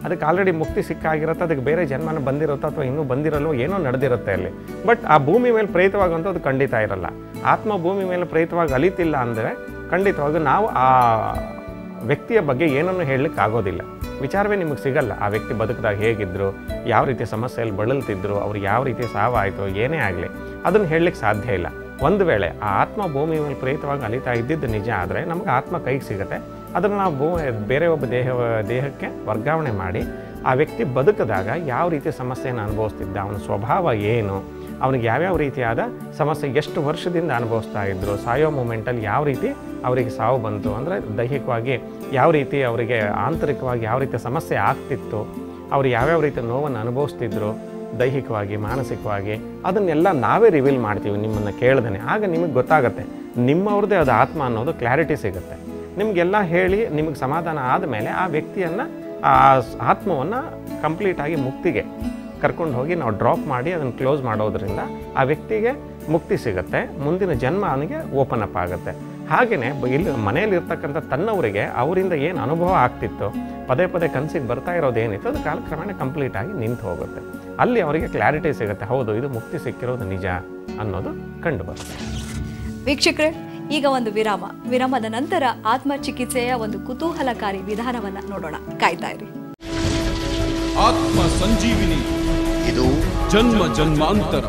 ಅದಕ್ಕೆ ಆಲ್ರೆಡಿ ಮುಕ್ತಿ ಸಿಕ್ಕಾಗಿರುತ್ತೆ ಅದಕ್ಕೆ ಬೇರೆ ಜನ್ಮನ ಬಂದಿರುತ್ತೋ ಅಥವಾ ಇನ್ನೂ ಬಂದಿರಲ್ಲೋ ಏನೋ ನಡೆದಿರುತ್ತೆ ಅಲ್ಲಿ ಬಟ್ ಆ ಭೂಮಿ ಮೇಲೆ ಪ್ರೇತವಾಗಂತೂ ಅದು ಖಂಡಿತ ಇರಲ್ಲ ಆತ್ಮ ಭೂಮಿ ಮೇಲೆ ಪ್ರೇತವಾಗಿ ಅಲಿತಿಲ್ಲ ಅಂದರೆ ಖಂಡಿತವಾಗಿ ನಾವು ಆ ವ್ಯಕ್ತಿಯ ಬಗ್ಗೆ ಏನನ್ನು ಹೇಳಲಿಕ್ಕೆ ಆಗೋದಿಲ್ಲ ವಿಚಾರವೇ ನಿಮಗೆ ಸಿಗಲ್ಲ ಆ ವ್ಯಕ್ತಿ ಬದುಕಿದಾಗ ಹೇಗಿದ್ದರು ಯಾವ ರೀತಿ ಸಮಸ್ಯೆಯಲ್ಲಿ ಬಳಲ್ತಿದ್ರು ಅವ್ರು ಯಾವ ರೀತಿ ಸಾವಾಯಿತು ಏನೇ ಆಗಲಿ ಅದನ್ನು ಹೇಳಲಿಕ್ಕೆ ಸಾಧ್ಯ ಇಲ್ಲ ಒಂದು ವೇಳೆ ಆ ಆತ್ಮ ಭೂಮಿ ಮೇಲೆ ಪ್ರೇತವಾಗಿ ಅಲಿತಾ ಇದ್ದಿದ್ದು ನಿಜ ಆದರೆ ನಮಗೆ ಆತ್ಮ ಕೈಗೆ ಸಿಗುತ್ತೆ ಅದನ್ನು ನಾವು ಭೂ ಬೇರೆ ಒಬ್ಬ ದೇಹ ದೇಹಕ್ಕೆ ವರ್ಗಾವಣೆ ಮಾಡಿ ಆ ವ್ಯಕ್ತಿ ಬದುಕಿದಾಗ ಯಾವ ರೀತಿ ಸಮಸ್ಯೆಯನ್ನು ಅನುಭವಿಸ್ತಿದ್ದ ಅವನ ಸ್ವಭಾವ ಏನು ಅವನಿಗೆ ಯಾವ್ಯಾವ ರೀತಿಯಾದ ಸಮಸ್ಯೆ ಎಷ್ಟು ವರ್ಷದಿಂದ ಅನುಭವಿಸ್ತಾ ಇದ್ದರು ಸಾಯೋ ಮೂಮೆಂಟಲ್ಲಿ ಯಾವ ರೀತಿ ಅವರಿಗೆ ಸಾವು ಬಂತು ಅಂದರೆ ದೈಹಿಕವಾಗಿ ಯಾವ ರೀತಿ ಅವರಿಗೆ ಆಂತರಿಕವಾಗಿ ಯಾವ ರೀತಿ ಸಮಸ್ಯೆ ಆಗ್ತಿತ್ತು ಅವರು ಯಾವ್ಯಾವ ರೀತಿ ನೋವನ್ನು ಅನುಭವಿಸ್ತಿದ್ರು ದೈಹಿಕವಾಗಿ ಮಾನಸಿಕವಾಗಿ ಅದನ್ನೆಲ್ಲ ನಾವೇ ರಿವೀಲ್ ಮಾಡ್ತೀವಿ ನಿಮ್ಮನ್ನು ಕೇಳ್ದೇ ಆಗ ನಿಮಗೆ ಗೊತ್ತಾಗುತ್ತೆ ನಿಮ್ಮವ್ರದ್ದೇ ಅದು ಆತ್ಮ ಅನ್ನೋದು ಕ್ಲಾರಿಟಿ ಸಿಗುತ್ತೆ ನಿಮಗೆಲ್ಲ ಹೇಳಿ ನಿಮಗೆ ಸಮಾಧಾನ ಆದಮೇಲೆ ಆ ವ್ಯಕ್ತಿಯನ್ನು ಆ ಆತ್ಮವನ್ನು ಕಂಪ್ಲೀಟಾಗಿ ಮುಕ್ತಿಗೆ ಕರ್ಕೊಂಡು ಹೋಗಿ ನಾವು ಡ್ರಾಪ್ ಮಾಡಿ ಅದನ್ನು ಕ್ಲೋಸ್ ಮಾಡೋದ್ರಿಂದ ಆ ವ್ಯಕ್ತಿಗೆ ಮುಕ್ತಿ ಸಿಗುತ್ತೆ ಮುಂದಿನ ಜನ್ಮ ಅವನಿಗೆ ಓಪನ್ ಅಪ್ ಆಗುತ್ತೆ ಹಾಗೆಯೇ ಇಲ್ಲಿ ಮನೆಯಲ್ಲಿ ಇರ್ತಕ್ಕಂಥ ತನ್ನವರಿಗೆ ಅವರಿಂದ ಏನು ಅನುಭವ ಆಗ್ತಿತ್ತು ಪದೇ ಪದೇ ಕನಸಿಗೆ ಬರ್ತಾ ಇರೋದು ಏನಿತ್ತು ಅದು ಕಾಲಕ್ರಮೇಣ ಕಂಪ್ಲೀಟ್ ಆಗಿ ನಿಂತು ಹೋಗುತ್ತೆ ಅಲ್ಲಿ ಅವರಿಗೆ ಕ್ಲಾರಿಟಿ ಸಿಗುತ್ತೆ ಹೌದು ಇದು ಮುಕ್ತಿ ಸಿಕ್ಕಿರೋದು ನಿಜ ಅನ್ನೋದು ಕಂಡು ಬರುತ್ತೆ ವೀಕ್ಷಕರೇ ಈಗ ಒಂದು ವಿರಾಮ ವಿರಾಮದ ನಂತರ ಆತ್ಮ ಚಿಕಿತ್ಸೆಯ ಒಂದು ಕುತೂಹಲಕಾರಿ ವಿಧಾನವನ್ನ ನೋಡೋಣ ಕಾಯ್ತಾ ಇರಿ ಆತ್ಮ ಸಂಜೀವಿನಿ ಇದು ಜನ್ಮ ಜನ್ಮಾಂತರ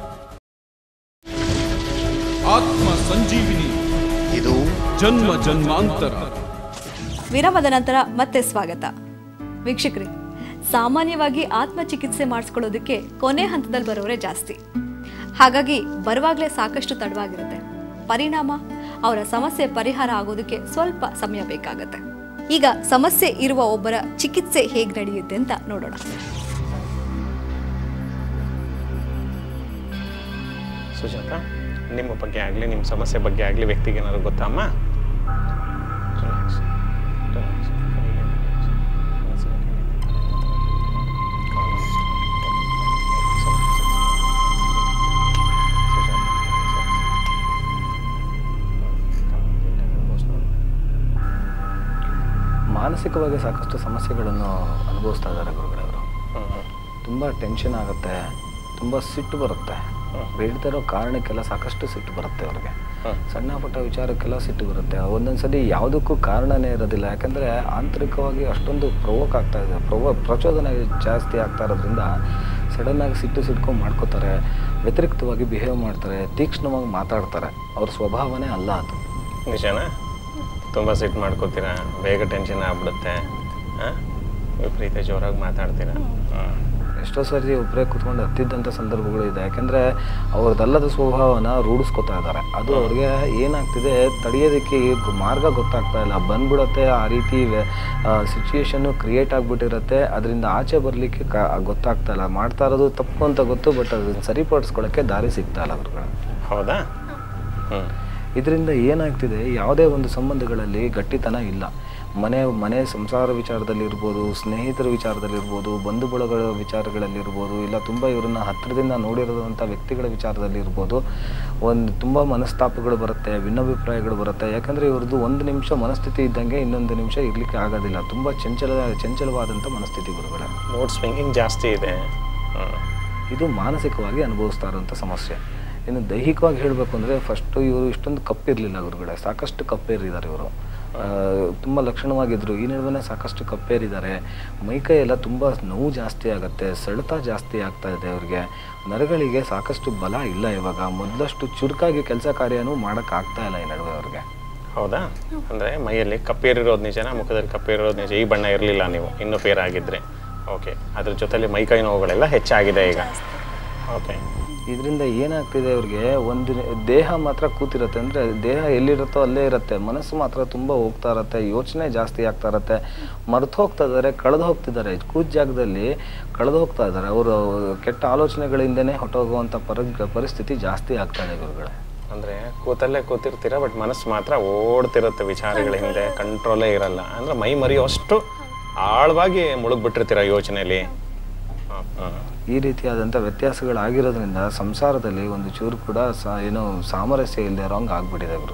ಆತ್ಮ ಸಂಜೀವಿನಿ ಇದು ಜನ್ಮ ಜನ್ಮಾಂತರ ವಿರಾಮದ ನಂತರ ಮತ್ತೆ ಸ್ವಾಗತ ವೀಕ್ಷಕರೇ ಸಾಮಾನ್ಯವಾಗಿ ಆತ್ಮ ಚಿಕಿತ್ಸೆ ಮಾಡಿಸ್ಕೊಳ್ಳೋದಕ್ಕೆ ಕೊನೆ ಹಂತದಲ್ಲಿ ಬರೋರೇ ಜಾಸ್ತಿ ಹಾಗಾಗಿ ಬರುವಾಗಲೇ ಸಾಕಷ್ಟು ತಡವಾಗಿರುತ್ತೆ ಪರಿಣಾಮ ಅವರ ಸಮಸ್ಯೆ ಪರಿಹಾರ ಆಗೋದಕ್ಕೆ ಸ್ವಲ್ಪ ಸಮಯ ಬೇಕಾಗತ್ತೆ ಈಗ ಸಮಸ್ಯೆ ಇರುವ ಒಬ್ಬರ ಚಿಕಿತ್ಸೆ ಹೇಗೆ ನಡೆಯುತ್ತೆ ಅಂತ ನೋಡೋಣ ಸುಜಾತ ನಿಮ್ಮ ಬಗ್ಗೆ ಆಗಲಿ ನಿಮ್ಮ ಸಮಸ್ಯೆ ಬಗ್ಗೆ ಆಗಲಿ ವ್ಯಕ್ತಿಗೆ ಏನಾದ್ರು ಗೊತ್ತಮ್ಮ Relax. Relax. ಕೈಗೆ relax. ಮನಸ್ಸಿಗೆ Calm. ಸುಜಾತ, ಮಾನಸಿಕವಾಗಿ ಸಾಕಷ್ಟು ಸಮಸ್ಯೆಗಳನ್ನು ಅನುಭವಿಸ್ತಾ ಇದ್ದಾರೆ ಗುರುಗಳವರು ತುಂಬ ಟೆನ್ಷನ್ ಆಗುತ್ತೆ ತುಂಬ ಸಿಟ್ಟು ಬರುತ್ತೆ ಬೇಡದೇ ಇರೋ ಕಾರಣಕ್ಕೆಲ್ಲ ಸಾಕಷ್ಟು ಸಿಟ್ಟು ಬರುತ್ತೆ ಅವ್ರಿಗೆ ಸಣ್ಣ ಪುಟ್ಟ ವಿಚಾರಕ್ಕೆಲ್ಲ ಸಿಟ್ಟು ಬರುತ್ತೆ ಒಂದೊಂದು ಸಲ ಯಾವುದಕ್ಕೂ ಕಾರಣನೇ ಇರೋದಿಲ್ಲ ಯಾಕಂದರೆ ಆಂತರಿಕವಾಗಿ ಅಷ್ಟೊಂದು ಪ್ರವೋಕ್ ಆಗ್ತಾ ಇದೆ ಪ್ರವೋ ಪ್ರಚೋದನೆ ಜಾಸ್ತಿ ಆಗ್ತಾ ಇರೋದ್ರಿಂದ ಸಡನ್ನಾಗಿ ಸಿಟ್ಟು ಸಿಟ್ಕೊಂಡು ಮಾಡ್ಕೋತಾರೆ ವ್ಯತಿರಿಕ್ತವಾಗಿ ಬಿಹೇವ್ ಮಾಡ್ತಾರೆ ತೀಕ್ಷ್ಣವಾಗಿ ಮಾತಾಡ್ತಾರೆ ಅವ್ರ ಸ್ವಭಾವನೇ ಅಲ್ಲ ಅದು ನಿಜನಾ ತುಂಬ ಸಿಟ್ಟು ಮಾಡ್ಕೋತೀರಾ ಬೇಗ ಟೆನ್ಷನ್ ಆಗ್ಬಿಡುತ್ತೆ ಹಾಂ ವಿಪರೀತ ಜೋರಾಗಿ ಮಾತಾಡ್ತೀರಾ ಹಾಂ ಎಷ್ಟೋ ಸರಿ ಒಬ್ಬರೇ ಕುತ್ಕೊಂಡು ಹತ್ತಿದ್ದಂಥ ಸಂದರ್ಭಗಳು ಇದೆ ಯಾಕೆಂದರೆ ಅವ್ರದ್ದಲ್ಲದ ಸ್ವಭಾವನ ರೂಢಿಸ್ಕೊತಾ ಇದ್ದಾರೆ ಅದು ಅವ್ರಿಗೆ ಏನಾಗ್ತಿದೆ ತಡೆಯೋದಕ್ಕೆ ಈ ಗು- ಮಾರ್ಗ ಗೊತ್ತಾಗ್ತಾ ಇಲ್ಲ ಬಂದ್ಬಿಡತ್ತೆ ಆ ರೀತಿ ಸಿಚುಯೇಷನ್ನು ಕ್ರಿಯೇಟ್ ಆಗಿಬಿಟ್ಟಿರುತ್ತೆ ಅದರಿಂದ ಆಚೆ ಬರಲಿಕ್ಕೆ ಕಾ ಗೊತ್ತಾಗ್ತಾ ಇಲ್ಲ ಮಾಡ್ತಾ ಇರೋದು ತಪ್ಪು ಅಂತ ಗೊತ್ತು ಬಟ್ ಅದನ್ನು ಸರಿಪಡಿಸ್ಕೊಳ್ಳೋಕ್ಕೆ ದಾರಿ ಸಿಗ್ತಾ ಇಲ್ಲ ಅವ್ರುಗಳು ಹೌದಾ ಹ್ಞೂ ಇದರಿಂದ ಏನಾಗ್ತಿದೆ ಯಾವುದೇ ಒಂದು ಸಂಬಂಧಗಳಲ್ಲಿ ಗಟ್ಟಿತನ ಇಲ್ಲ ಮನೆ ಮನೆ ಸಂಸಾರ ವಿಚಾರದಲ್ಲಿರ್ಬೋದು ಸ್ನೇಹಿತರ ವಿಚಾರದಲ್ಲಿರ್ಬೋದು ಬಂಧು ಬಳಗಗಳ ವಿಚಾರಗಳಲ್ಲಿರ್ಬೋದು ಇಲ್ಲ ತುಂಬ ಇವ್ರನ್ನ ಹತ್ತಿರದಿಂದ ನೋಡಿರೋದಂಥ ವ್ಯಕ್ತಿಗಳ ವಿಚಾರದಲ್ಲಿರ್ಬೋದು ಒಂದು ತುಂಬ ಮನಸ್ತಾಪಗಳು ಬರುತ್ತೆ ಭಿನ್ನಾಭಿಪ್ರಾಯಗಳು ಬರುತ್ತೆ ಯಾಕಂದರೆ ಇವ್ರದ್ದು ಒಂದು ನಿಮಿಷ ಮನಸ್ಥಿತಿ ಇದ್ದಂಗೆ ಇನ್ನೊಂದು ನಿಮಿಷ ಇರಲಿಕ್ಕೆ ಆಗೋದಿಲ್ಲ ತುಂಬ ಚಂಚಲ ಚಂಚಲವಾದಂಥ ಮನಸ್ಥಿತಿ ಗುರುಗಳ ಮೂಡ್ ಸ್ವಿಂಗಿಂಗ್ ಜಾಸ್ತಿ ಇದೆ ಹ್ಞೂ ಇದು ಮಾನಸಿಕವಾಗಿ ಅನುಭವಿಸ್ತಾ ಇರುವಂಥ ಸಮಸ್ಯೆ ಇನ್ನು ದೈಹಿಕವಾಗಿ ಹೇಳಬೇಕು ಅಂದರೆ ಫಸ್ಟು ಇವರು ಇಷ್ಟೊಂದು ಕಪ್ಪಿರಲಿಲ್ಲ ಗುರುಗಳೇ ಸಾಕಷ್ಟು ಕಪ್ಪೇರಿದ್ದಾರೆ ಇವರು ತುಂಬ ಲಕ್ಷಣವಾಗಿದ್ದರು ಈ ನಡುವೆ ಸಾಕಷ್ಟು ಕಪ್ಪೇರಿದ್ದಾರೆ ಮೈಕೈ ಎಲ್ಲ ತುಂಬ ನೋವು ಜಾಸ್ತಿ ಆಗುತ್ತೆ ಸೆಳೆತ ಜಾಸ್ತಿ ಆಗ್ತಾ ಇದೆ ಅವ್ರಿಗೆ ನರಗಳಿಗೆ ಸಾಕಷ್ಟು ಬಲ ಇಲ್ಲ ಇವಾಗ ಮೊದಲಷ್ಟು ಚುರುಕಾಗಿ ಕೆಲಸ ಕಾರ್ಯನೂ ಮಾಡೋಕ್ಕಾಗ್ತಾ ಇಲ್ಲ ಈ ನಡುವೆ ಅವ್ರಿಗೆ ಹೌದಾ ಅಂದರೆ ಮೈಯಲ್ಲಿ ಕಪ್ಪೇರಿರೋದು ನಿಜನಾ ಮುಖದಲ್ಲಿ ಕಪ್ಪೇರಿರೋದು ನಿಜ ಈ ಬಣ್ಣ ಇರಲಿಲ್ಲ ನೀವು ಇನ್ನೂ ಪೇರ್ ಆಗಿದ್ರೆ ಓಕೆ ಅದ್ರ ಜೊತೆಲಿ ಮೈಕೈ ನೋವುಗಳೆಲ್ಲ ಹೆಚ್ಚಾಗಿದೆ ಈಗ ಓಕೆ ಇದರಿಂದ ಏನಾಗ್ತಿದೆ ಅವ್ರಿಗೆ ಒಂದು ದೇಹ ಮಾತ್ರ ಕೂತಿರುತ್ತೆ ಅಂದರೆ ದೇಹ ಎಲ್ಲಿರುತ್ತೋ ಅಲ್ಲೇ ಇರುತ್ತೆ ಮನಸ್ಸು ಮಾತ್ರ ತುಂಬ ಹೋಗ್ತಾ ಇರುತ್ತೆ ಯೋಚನೆ ಜಾಸ್ತಿ ಆಗ್ತಾ ಇರುತ್ತೆ ಮರೆತು ಹೋಗ್ತಾ ಇದ್ದಾರೆ ಕಳೆದು ಹೋಗ್ತಿದ್ದಾರೆ ಕೂತ ಜಾಗದಲ್ಲಿ ಕಳೆದು ಹೋಗ್ತಾ ಇದ್ದಾರೆ ಅವರು ಕೆಟ್ಟ ಆಲೋಚನೆಗಳಿಂದನೇ ಹೊಟ್ಟೋಗುವಂಥ ಪರ ಪರಿಸ್ಥಿತಿ ಜಾಸ್ತಿ ಆಗ್ತಾ ಇದೆ ಗುರುಗಳೇ ಅಂದರೆ ಕೂತಲ್ಲೇ ಕೂತಿರ್ತೀರ ಬಟ್ ಮನಸ್ಸು ಮಾತ್ರ ಓಡ್ತಿರುತ್ತೆ ವಿಚಾರಗಳ ಹಿಂದೆ ಕಂಟ್ರೋಲೇ ಇರಲ್ಲ ಅಂದರೆ ಮೈ ಮರೆಯುವಷ್ಟು ಆಳವಾಗಿ ಮುಳುಗ್ಬಿಟ್ಟಿರ್ತೀರ ಯೋಚನೆಯಲ್ಲಿ ಹಾಂ ಹಾಂ ಈ ರೀತಿಯಾದಂಥ ವ್ಯತ್ಯಾಸಗಳಾಗಿರೋದ್ರಿಂದ ಸಂಸಾರದಲ್ಲಿ ಒಂದು ಚೂರು ಕೂಡ ಸ ಏನು ಸಾಮರಸ್ಯ ಇಲ್ಲದೆ ಇರೋಂಗೆ ಆಗ್ಬಿಟ್ಟಿದೆ ಗುರುಗಳೇ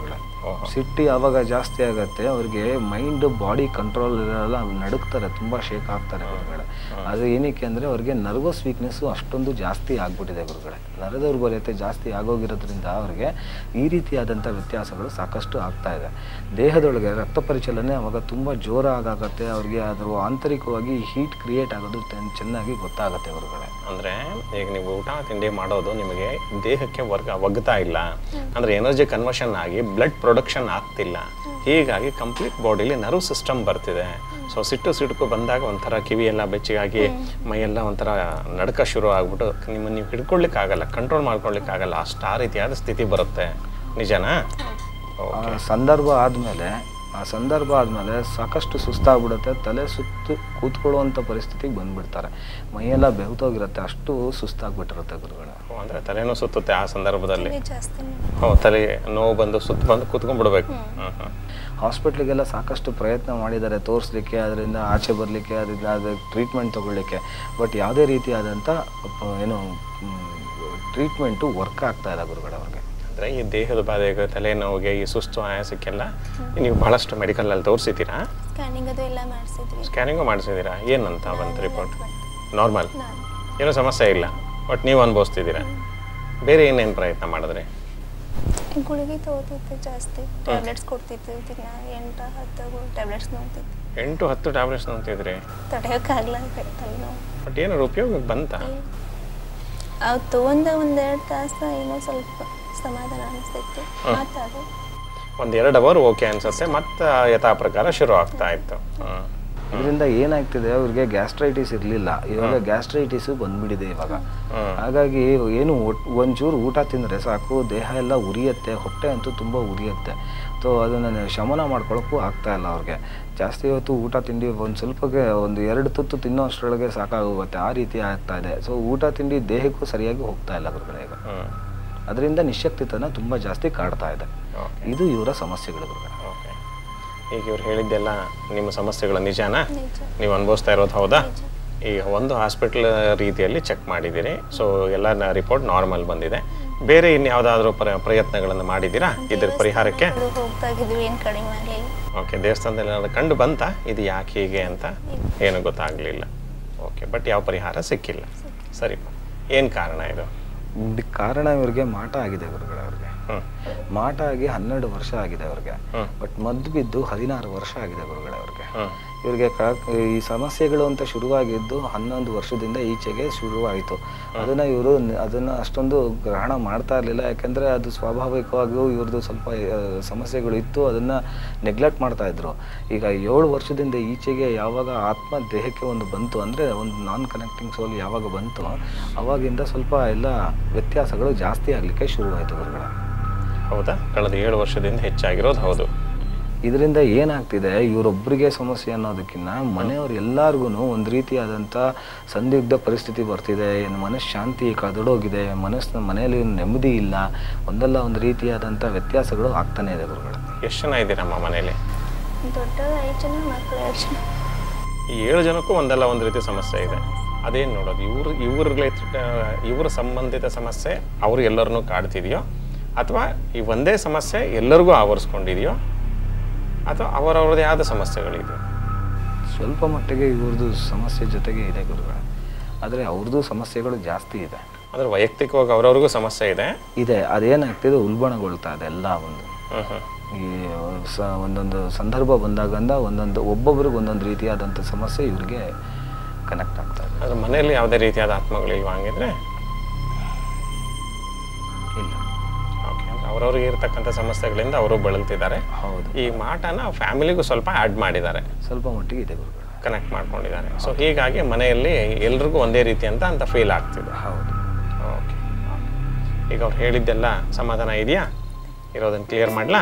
ಸಿಟ್ಟು ಯಾವಾಗ ಜಾಸ್ತಿ ಆಗುತ್ತೆ ಅವ್ರಿಗೆ ಮೈಂಡ್ ಬಾಡಿ ಕಂಟ್ರೋಲ್ ಇರಲ್ಲ ಅವ್ರು ನಡುಕ್ತಾರೆ ತುಂಬ ಶೇಕ್ ಆಗ್ತಾರೆ ಗುರುಗಳೇ ಅದು ಏನಕ್ಕೆ ಅಂದರೆ ಅವ್ರಿಗೆ ನರ್ವಸ್ ವೀಕ್ನೆಸ್ಸು ಅಷ್ಟೊಂದು ಜಾಸ್ತಿ ಆಗ್ಬಿಟ್ಟಿದೆ ಗುರುಗಳೇ ನರ ದೌರ್ಬಲ್ಯತೆ ಜಾಸ್ತಿ ಆಗೋಗಿರೋದ್ರಿಂದ ಅವ್ರಿಗೆ ಈ ರೀತಿಯಾದಂಥ ವ್ಯತ್ಯಾಸಗಳು ಸಾಕಷ್ಟು ಆಗ್ತಾ ಇದೆ ದೇಹದೊಳಗೆ ರಕ್ತ ಪರಿಚಲನೆ ಅವಾಗ ತುಂಬ ಜೋರಾಗತ್ತೆ ಅವ್ರಿಗೆ ಅದು ಆಂತರಿಕವಾಗಿ ಹೀಟ್ ಕ್ರಿಯೇಟ್ ಆಗೋದು ತೆನ್- ಚೆನ್ನಾಗಿ ಗೊತ್ತಾಗುತ್ತೆ ಗುರುಗಳೇ ಅಂದರೆ ಈಗ ನೀವು ಊಟ ತಿಂಡಿ ಮಾಡೋದು ನಿಮಗೆ ದೇಹಕ್ಕೆ ವರ್ಗ ಒಗ್ತಾ ಇಲ್ಲ ಅಂದರೆ ಎನರ್ಜಿ ಕನ್ವರ್ಷನ್ ಆಗಿ ಬ್ಲಡ್ ಪ್ರೊಡಕ್ಷನ್ ಆಗ್ತಿಲ್ಲ ಹೀಗಾಗಿ ಕಂಪ್ಲೀಟ್ ಬಾಡಿಲಿ ನರ್ವ್ ಸಿಸ್ಟಮ್ ಬರ್ತಿದೆ ಸೊ ಸಿಟ್ಟು ಸಿಡುಕು ಬಂದಾಗ ಒಂಥರ ಕಿವಿ ಎಲ್ಲ ಬೆಚ್ಚಗಾಗಿ ಮೈಯೆಲ್ಲ ಒಂಥರ ನಡ್ಕ ಶುರು ಆಗ್ಬಿಟ್ಟು ನಿಮ್ಮನ್ನು ನೀವು ಹಿಡ್ಕೊಳ್ಲಿಕ್ಕೆ ಆಗಲ್ಲ ಕಂಟ್ರೋಲ್ ಮಾಡ್ಕೊಳ್ಲಿಕ್ಕೆ ಆಗಲ್ಲ ಅಷ್ಟು ಆ ರೀತಿಯಾದ ಸ್ಥಿತಿ ಬರುತ್ತೆ ನಿಜನಾ ಆ ಸಂದರ್ಭ ಆದಮೇಲೆ ಆ ಸಂದರ್ಭ ಆದಮೇಲೆ ಸಾಕಷ್ಟು ಸುಸ್ತಾಗ್ಬಿಡುತ್ತೆ ತಲೆ ಸುತ್ತು ಕೂತ್ಕೊಳ್ಳುವಂಥ ಪರಿಸ್ಥಿತಿಗೆ ಬಂದ್ಬಿಡ್ತಾರೆ ಮೈಯೆಲ್ಲ ಬೆವ್ತೋಗಿರುತ್ತೆ ಅಷ್ಟು ಸುಸ್ತಾಗ್ಬಿಟ್ಟಿರುತ್ತೆ ಗುರುಗಳೇ ಅಂದರೆ ತಲೆನೂ ಸುತ್ತುತ್ತೆ ಆ ಸಂದರ್ಭದಲ್ಲಿ ಜಾಸ್ತಿ ಹೋ ತಲೆ ನೋವು ಬಂದು ಸುತ್ತು ಬಂದು ಕೂತ್ಕೊಂಡ್ಬಿಡ್ಬೇಕು ಹ್ಮ್ ಹ್ಮ್ ಹಾಸ್ಪಿಟ್ಲಿಗೆಲ್ಲ ಸಾಕಷ್ಟು ಪ್ರಯತ್ನ ಮಾಡಿದ್ದಾರೆ ತೋರಿಸ್ಲಿಕ್ಕೆ ಅದರಿಂದ ಆಚೆ ಬರಲಿಕ್ಕೆ ಅದರಿಂದ ಅದು ಟ್ರೀಟ್ಮೆಂಟ್ ತೊಗೊಳ್ಳಿಕ್ಕೆ ಬಟ್ ಯಾವುದೇ ರೀತಿಯಾದಂಥ ಪ- ಏನು ಟ್ರೀಟ್ಮೆಂಟು ವರ್ಕ್ ಆಗ್ತಾ ಇಲ್ಲ ಗುರುಗಳೇ ಅವ್ರಿಗೆ ಅಂದರೆ ಈ ದೇಹದ ಬಾಧೆಗೆ ತಲೆನೋವಿಗೆ ಈ ಸುಸ್ತು ಆಯಾಸಕ್ಕೆಲ್ಲ ನೀವು ಬಹಳಷ್ಟು ಮೆಡಿಕಲಲ್ಲಿ ತೋರಿಸಿದ್ದೀರಾ ಸ್ಕ್ಯಾನಿಂಗ್ ಅದು ಎಲ್ಲ ಮಾಡಿಸಿದ್ವಿ ಸ್ಕ್ಯಾನಿಂಗು ಮಾಡಿಸಿದ್ದೀರಾ ಏನಂತ ಬಂತು ರಿಪೋರ್ಟ್ ನಾರ್ಮಲ್ ಏನೂ ಸಮಸ್ಯೆ ಇಲ್ಲ ಬಟ್ ನೀವು ಅನುಭವಿಸ್ತಿದ್ದೀರಾ ಬೇರೆ ಏನೇನು ಪ್ರಯತ್ನ ಮಾಡಿದ್ರಿ ಗುಳಿಗೆ ತಗೋತಿತ್ತು ಜಾಸ್ತಿ ಟ್ಯಾಬ್ಲೆಟ್ಸ್ ಕೊಡ್ತಿತ್ತು ದಿನ ಎಂಟು ಹತ್ತು ಟ್ಯಾಬ್ಲೆಟ್ಸ್ ನೋಡ್ತಿತ್ತು ಎಂಟು ಹತ್ತು ಟ್ಯಾಬ್ಲೆಟ್ಸ್ ನೋಡ್ತಿದ್ರಿ ತಡೆಯೋಕ್ಕಾಗಲ್ಲ ತಲೆನೋವು ಬಟ್ ಏನಾರು ಉಪಯೋಗಕ್ಕೆ ಬಂತಾ ಅವು ತೊಗೊಂಡ ಒಂದೆರಡು ತಾಸು ಏನೋ ಸ್ವಲ್ಪ ಸಮಾಧಾನ ಅನಿಸ್ತಿತ್ತು ಮಾತಾಡು ಒಂದು ಎರಡು ಅವರ್ ಓಕೆ ಅನ್ಸುತ್ತೆ ಮತ್ತೆ ಯಥಾ ಪ್ರಕಾರ ಶುರು ಆಗ್ತಾ ಇತ್ತು ಹ್ಮ್. ಇದರಿಂದ ಏನಾಗ್ತಿದೆ ಅವ್ರಿಗೆ ಗ್ಯಾಸ್ಟ್ರೈಟಿಸ್ ಇರಲಿಲ್ಲ ಇವಾಗ ಗ್ಯಾಸ್ಟ್ರೈಟಿಸು ಬಂದ್ಬಿಟ್ಟಿದೆ ಇವಾಗ ಹಾಗಾಗಿ ಏನು ಒಟ್- ಒಂಚೂರು ಊಟ ತಿಂದರೆ ಸಾಕು ದೇಹ ಎಲ್ಲ ಉರಿಯುತ್ತೆ ಹೊಟ್ಟೆ ಅಂತೂ ತುಂಬ ಉರಿಯುತ್ತೆ ಸೊ ಅದನ್ನು ಶಮನ ಮಾಡ್ಕೊಳ್ಳೋಕ್ಕೂ ಆಗ್ತಾ ಇಲ್ಲ ಅವ್ರಿಗೆ ಜಾಸ್ತಿ ಹೊತ್ತು ಊಟ ತಿಂಡಿ ಒಂದು ಸ್ವಲ್ಪಕ್ಕೆ ಒಂದು ಎರಡು ತುತ್ತು ತಿನ್ನೋ ಅಷ್ಟರೊಳಗೆ ಸಾಕಾಗೋಗುತ್ತೆ ಆ ರೀತಿ ಆಗ್ತಾ ಇದೆ ಸೊ ಊಟ ತಿಂಡಿ ದೇಹಕ್ಕೂ ಸರಿಯಾಗಿ ಹೋಗ್ತಾ ಇಲ್ಲ ಗುರುಗಳೇ ಈಗ ಹ್ಮ್ ಅದರಿಂದ ನಿಶಕ್ತಿತನ ತುಂಬ ಜಾಸ್ತಿ ಕಾಡ್ತಾ ಇದೆ ಓಕೆ ಇದು ಇವರ ಸಮಸ್ಯೆಗಳು ಗುರುಗಳೇ ಓಕೆ ಈಗ ಇವ್ರು ಹೇಳಿದ್ದೆಲ್ಲ ನಿಮ್ಮ ಸಮಸ್ಯೆಗಳು ನಿಜಾನಾ ನಿಜ ನೀವು ಅನುಭವಿಸ್ತಾ ಇರೋದು ಹೌದಾ ನಿಜ. ಈಗ ಒಂದು ಹಾಸ್ಪಿಟ್ಲ್ ರೀತಿಯಲ್ಲಿ ಚೆಕ್ ಮಾಡಿದ್ದೀರಿ ಸೊ ಎಲ್ಲ ರಿಪೋರ್ಟ್ ನಾರ್ಮಲ್ ಬಂದಿದೆ ಬೇರೆ ಇನ್ಯಾವುದಾದ್ರೂ ಪ್ರ ಪ್ರಯತ್ನಗಳನ್ನು ಮಾಡಿದ್ದೀರಾ ಇದ್ರ ಪರಿಹಾರಕ್ಕೆ ಅದು ಹೋಗ್ತಾ ಇದ್ವಿ ಏನು ಕಡಿಮೆ ಆಗಲಿಲ್ಲ ಓಕೆ ದೇವಸ್ಥಾನದಲ್ಲಿ ಏನಾದ್ರು ಕಂಡು ಬಂತ ಇದು ಯಾಕೆ ಹೀಗೆ ಅಂತ ಏನು ಗೊತ್ತಾಗಲಿಲ್ಲ ಓಕೆ ಬಟ್ ಯಾವ ಪರಿಹಾರ ಸಿಕ್ಕಿಲ್ಲ ಸರಿ ಏನು ಕಾರಣ ಇದು ಇದ್ ಕಾರಣ ಇವ್ರಿಗೆ ಮಾಟ ಆಗಿದೆ ಗುರುಗಳೇ ಅವ್ರಿಗೆ ಹ್ಞೂ ಮಾಟ ಆಗಿ ಹನ್ನೆರಡು ವರ್ಷ ಆಗಿದೆ ಅವ್ರಿಗೆ ಹ್ಮ್. ಬಟ್ ಮದ್ದು ಬಿದ್ದು ಹದಿನಾರು ವರ್ಷ ಆಗಿದೆ ಗುರುಗಳೇ ಅವ್ರಿಗೆ ಹ್ಞೂ ಇವ್ರಿಗೆ ಕ ಈ ಸಮಸ್ಯೆಗಳು ಅಂತ ಶುರುವಾಗಿದ್ದು ಹನ್ನೊಂದು ವರ್ಷದಿಂದ ಈಚೆಗೆ ಶುರುವಾಯಿತು ಅದನ್ನ ಇವರು ಅದನ್ನ ಅಷ್ಟೊಂದು ಗ್ರಹಣ ಮಾಡ್ತಾ ಇರಲಿಲ್ಲ ಯಾಕಂದ್ರೆ ಅದು ಸ್ವಾಭಾವಿಕವಾಗಿಯೂ ಇವ್ರದ್ದು ಸ್ವಲ್ಪ ಆ, ಸಮಸ್ಯೆಗಳು ಇತ್ತು ಅದನ್ನ ನೆಗ್ಲೆಕ್ಟ್ ಮಾಡ್ತಾ ಇದ್ರು ಈಗ ಏಳು ವರ್ಷದಿಂದ ಈಚೆಗೆ ಯಾವಾಗ ಆತ್ಮ ದೇಹಕ್ಕೆ ಒಂದು ಬಂತು ಅಂದ್ರೆ ಒಂದು ನಾನ್ ಕನೆಕ್ಟಿಂಗ್ ಸೋಲ್ ಯಾವಾಗ ಬಂತು ಅವಾಗಿಂದ ಸ್ವಲ್ಪ ಎಲ್ಲ ವ್ಯತ್ಯಾಸಗಳು ಜಾಸ್ತಿ ಆಗಲಿಕ್ಕೆ ಶುರುವಾಯಿತು ಗುರುಗಳೇ ಹೌದಾ ಕಳೆದ ಏಳು ವರ್ಷದಿಂದ ಹೆಚ್ಚಾಗಿರೋದು ಹೌದು ಇದರಿಂದ ಏನಾಗ್ತಿದೆ ಇವರೊಬ್ಬರಿಗೆ ಸಮಸ್ಯೆ ಅನ್ನೋದಕ್ಕಿಂತ ಮನೆಯವ್ರು ಎಲ್ಲಾರ್ಗು ಒಂದು ರೀತಿಯಾದಂಥ ಸಂದಿಗ್ಧ ಪರಿಸ್ಥಿತಿ ಬರ್ತಿದೆ ಏನು ಮನಃಶಾಂತಿ ಕದಡೋಗಿದೆ ಮನಸ್ಸಿನ ಮನೆಯಲ್ಲಿ ನೆಮ್ಮದಿ ಇಲ್ಲ ಒಂದಲ್ಲ ಒಂದು ರೀತಿಯಾದಂಥ ವ್ಯತ್ಯಾಸಗಳು ಆಗ್ತಾನೆ ಇದೆ ಗುರುಗಳು ಎಷ್ಟು ಜನ ಇದ್ದೀರಮ್ಮ ಮನೇಲಿ ದೊಡ್ಡದು ಐದು ಜನ ಮಕ್ಕಳು ಎರಡು ಜನ ಈ ಏಳು ಜನಕ್ಕೂ ಒಂದಲ್ಲ ಒಂದು ರೀತಿ ಸಮಸ್ಯೆ ಇದೆ ಅದೇನು ನೋಡೋದು ಇವ್ರು ಇವ್ರ ರಿಲೇಟೆಡ್ ಇವ್ರ ಸಂಬಂಧಿತ ಸಮಸ್ಯೆ ಅವರು ಎಲ್ಲರನ್ನೂ ಕಾಡ್ತಿದೆಯೋ ಅಥವಾ ಈ ಒಂದೇ ಸಮಸ್ಯೆ ಎಲ್ಲರಿಗೂ ಆವರಿಸ್ಕೊಂಡಿದೆಯೋ ಅಥವಾ ಅವರವ್ರದ್ದೇ ಆದ ಸಮಸ್ಯೆಗಳಿದೆಯೋ ಸ್ವಲ್ಪ ಮಟ್ಟಿಗೆ ಇವ್ರದ್ದು ಸಮಸ್ಯೆ ಜೊತೆಗೆ ಇದೆ ಗುರುಗಳು ಆದರೆ ಅವ್ರದ್ದು ಸಮಸ್ಯೆಗಳು ಜಾಸ್ತಿ ಇದೆ ಅಂದರೆ ವೈಯಕ್ತಿಕವಾಗಿ ಅವ್ರವ್ರಿಗೂ ಸಮಸ್ಯೆ ಇದೆ ಇದೆ ಅದೇನಾಗ್ತಿದೆ ಉಲ್ಬಣಗೊಳ್ತಾ ಇದೆ ಎಲ್ಲ ಒಂದು ಹ್ಞೂ ಹ್ಞೂ ಈ ಸ ಒಂದೊಂದು ಸಂದರ್ಭ ಬಂದಾಗಂದ ಒಂದೊಂದು ಒಬ್ಬೊಬ್ರಿಗೆ ಒಂದೊಂದು ರೀತಿಯಾದಂಥ ಸಮಸ್ಯೆ ಇವ್ರಿಗೆ ಕನೆಕ್ಟ್ ಆಗ್ತಾ ಇದೆ ಅದ್ರ ಮನೆಯಲ್ಲಿ ಯಾವುದೇ ರೀತಿಯಾದ ಆತ್ಮಗಳಿಲ್ವಾ ಹಂಗಿದ್ರೆ ಇಲ್ಲ ಓಕೆ ಅಂದರೆ ಅವ್ರವ್ರಿಗೆ ಇರ್ತಕ್ಕಂಥ ಸಮಸ್ಯೆಗಳಿಂದ ಅವರು ಬಳಲ್ತಿದ್ದಾರೆ ಹೌದು ಈ ಮಾಟನ ಫ್ಯಾಮಿಲಿಗೂ ಸ್ವಲ್ಪ ಆ್ಯಡ್ ಮಾಡಿದ್ದಾರೆ ಸ್ವಲ್ಪ ಮಟ್ಟಿಗೆ ಇದೆ ಗುರುಗಳು ಕನೆಕ್ಟ್ ಮಾಡ್ಕೊಂಡಿದ್ದಾರೆ ಸೊ ಹೀಗಾಗಿ ಮನೆಯಲ್ಲಿ ಎಲ್ರಿಗೂ ಒಂದೇ ರೀತಿ ಅಂತ ಅಂತ ಫೀಲ್ ಆಗ್ತಿದೆ ಹೌದು ಓಕೆ ಈಗ ಅವ್ರು ಹೇಳಿದ್ದೆಲ್ಲ ಸಮಾಧಾನ ಇದೆಯಾ ಇರೋದನ್ನು ಕ್ಲಿಯರ್ ಮಾಡಲಾ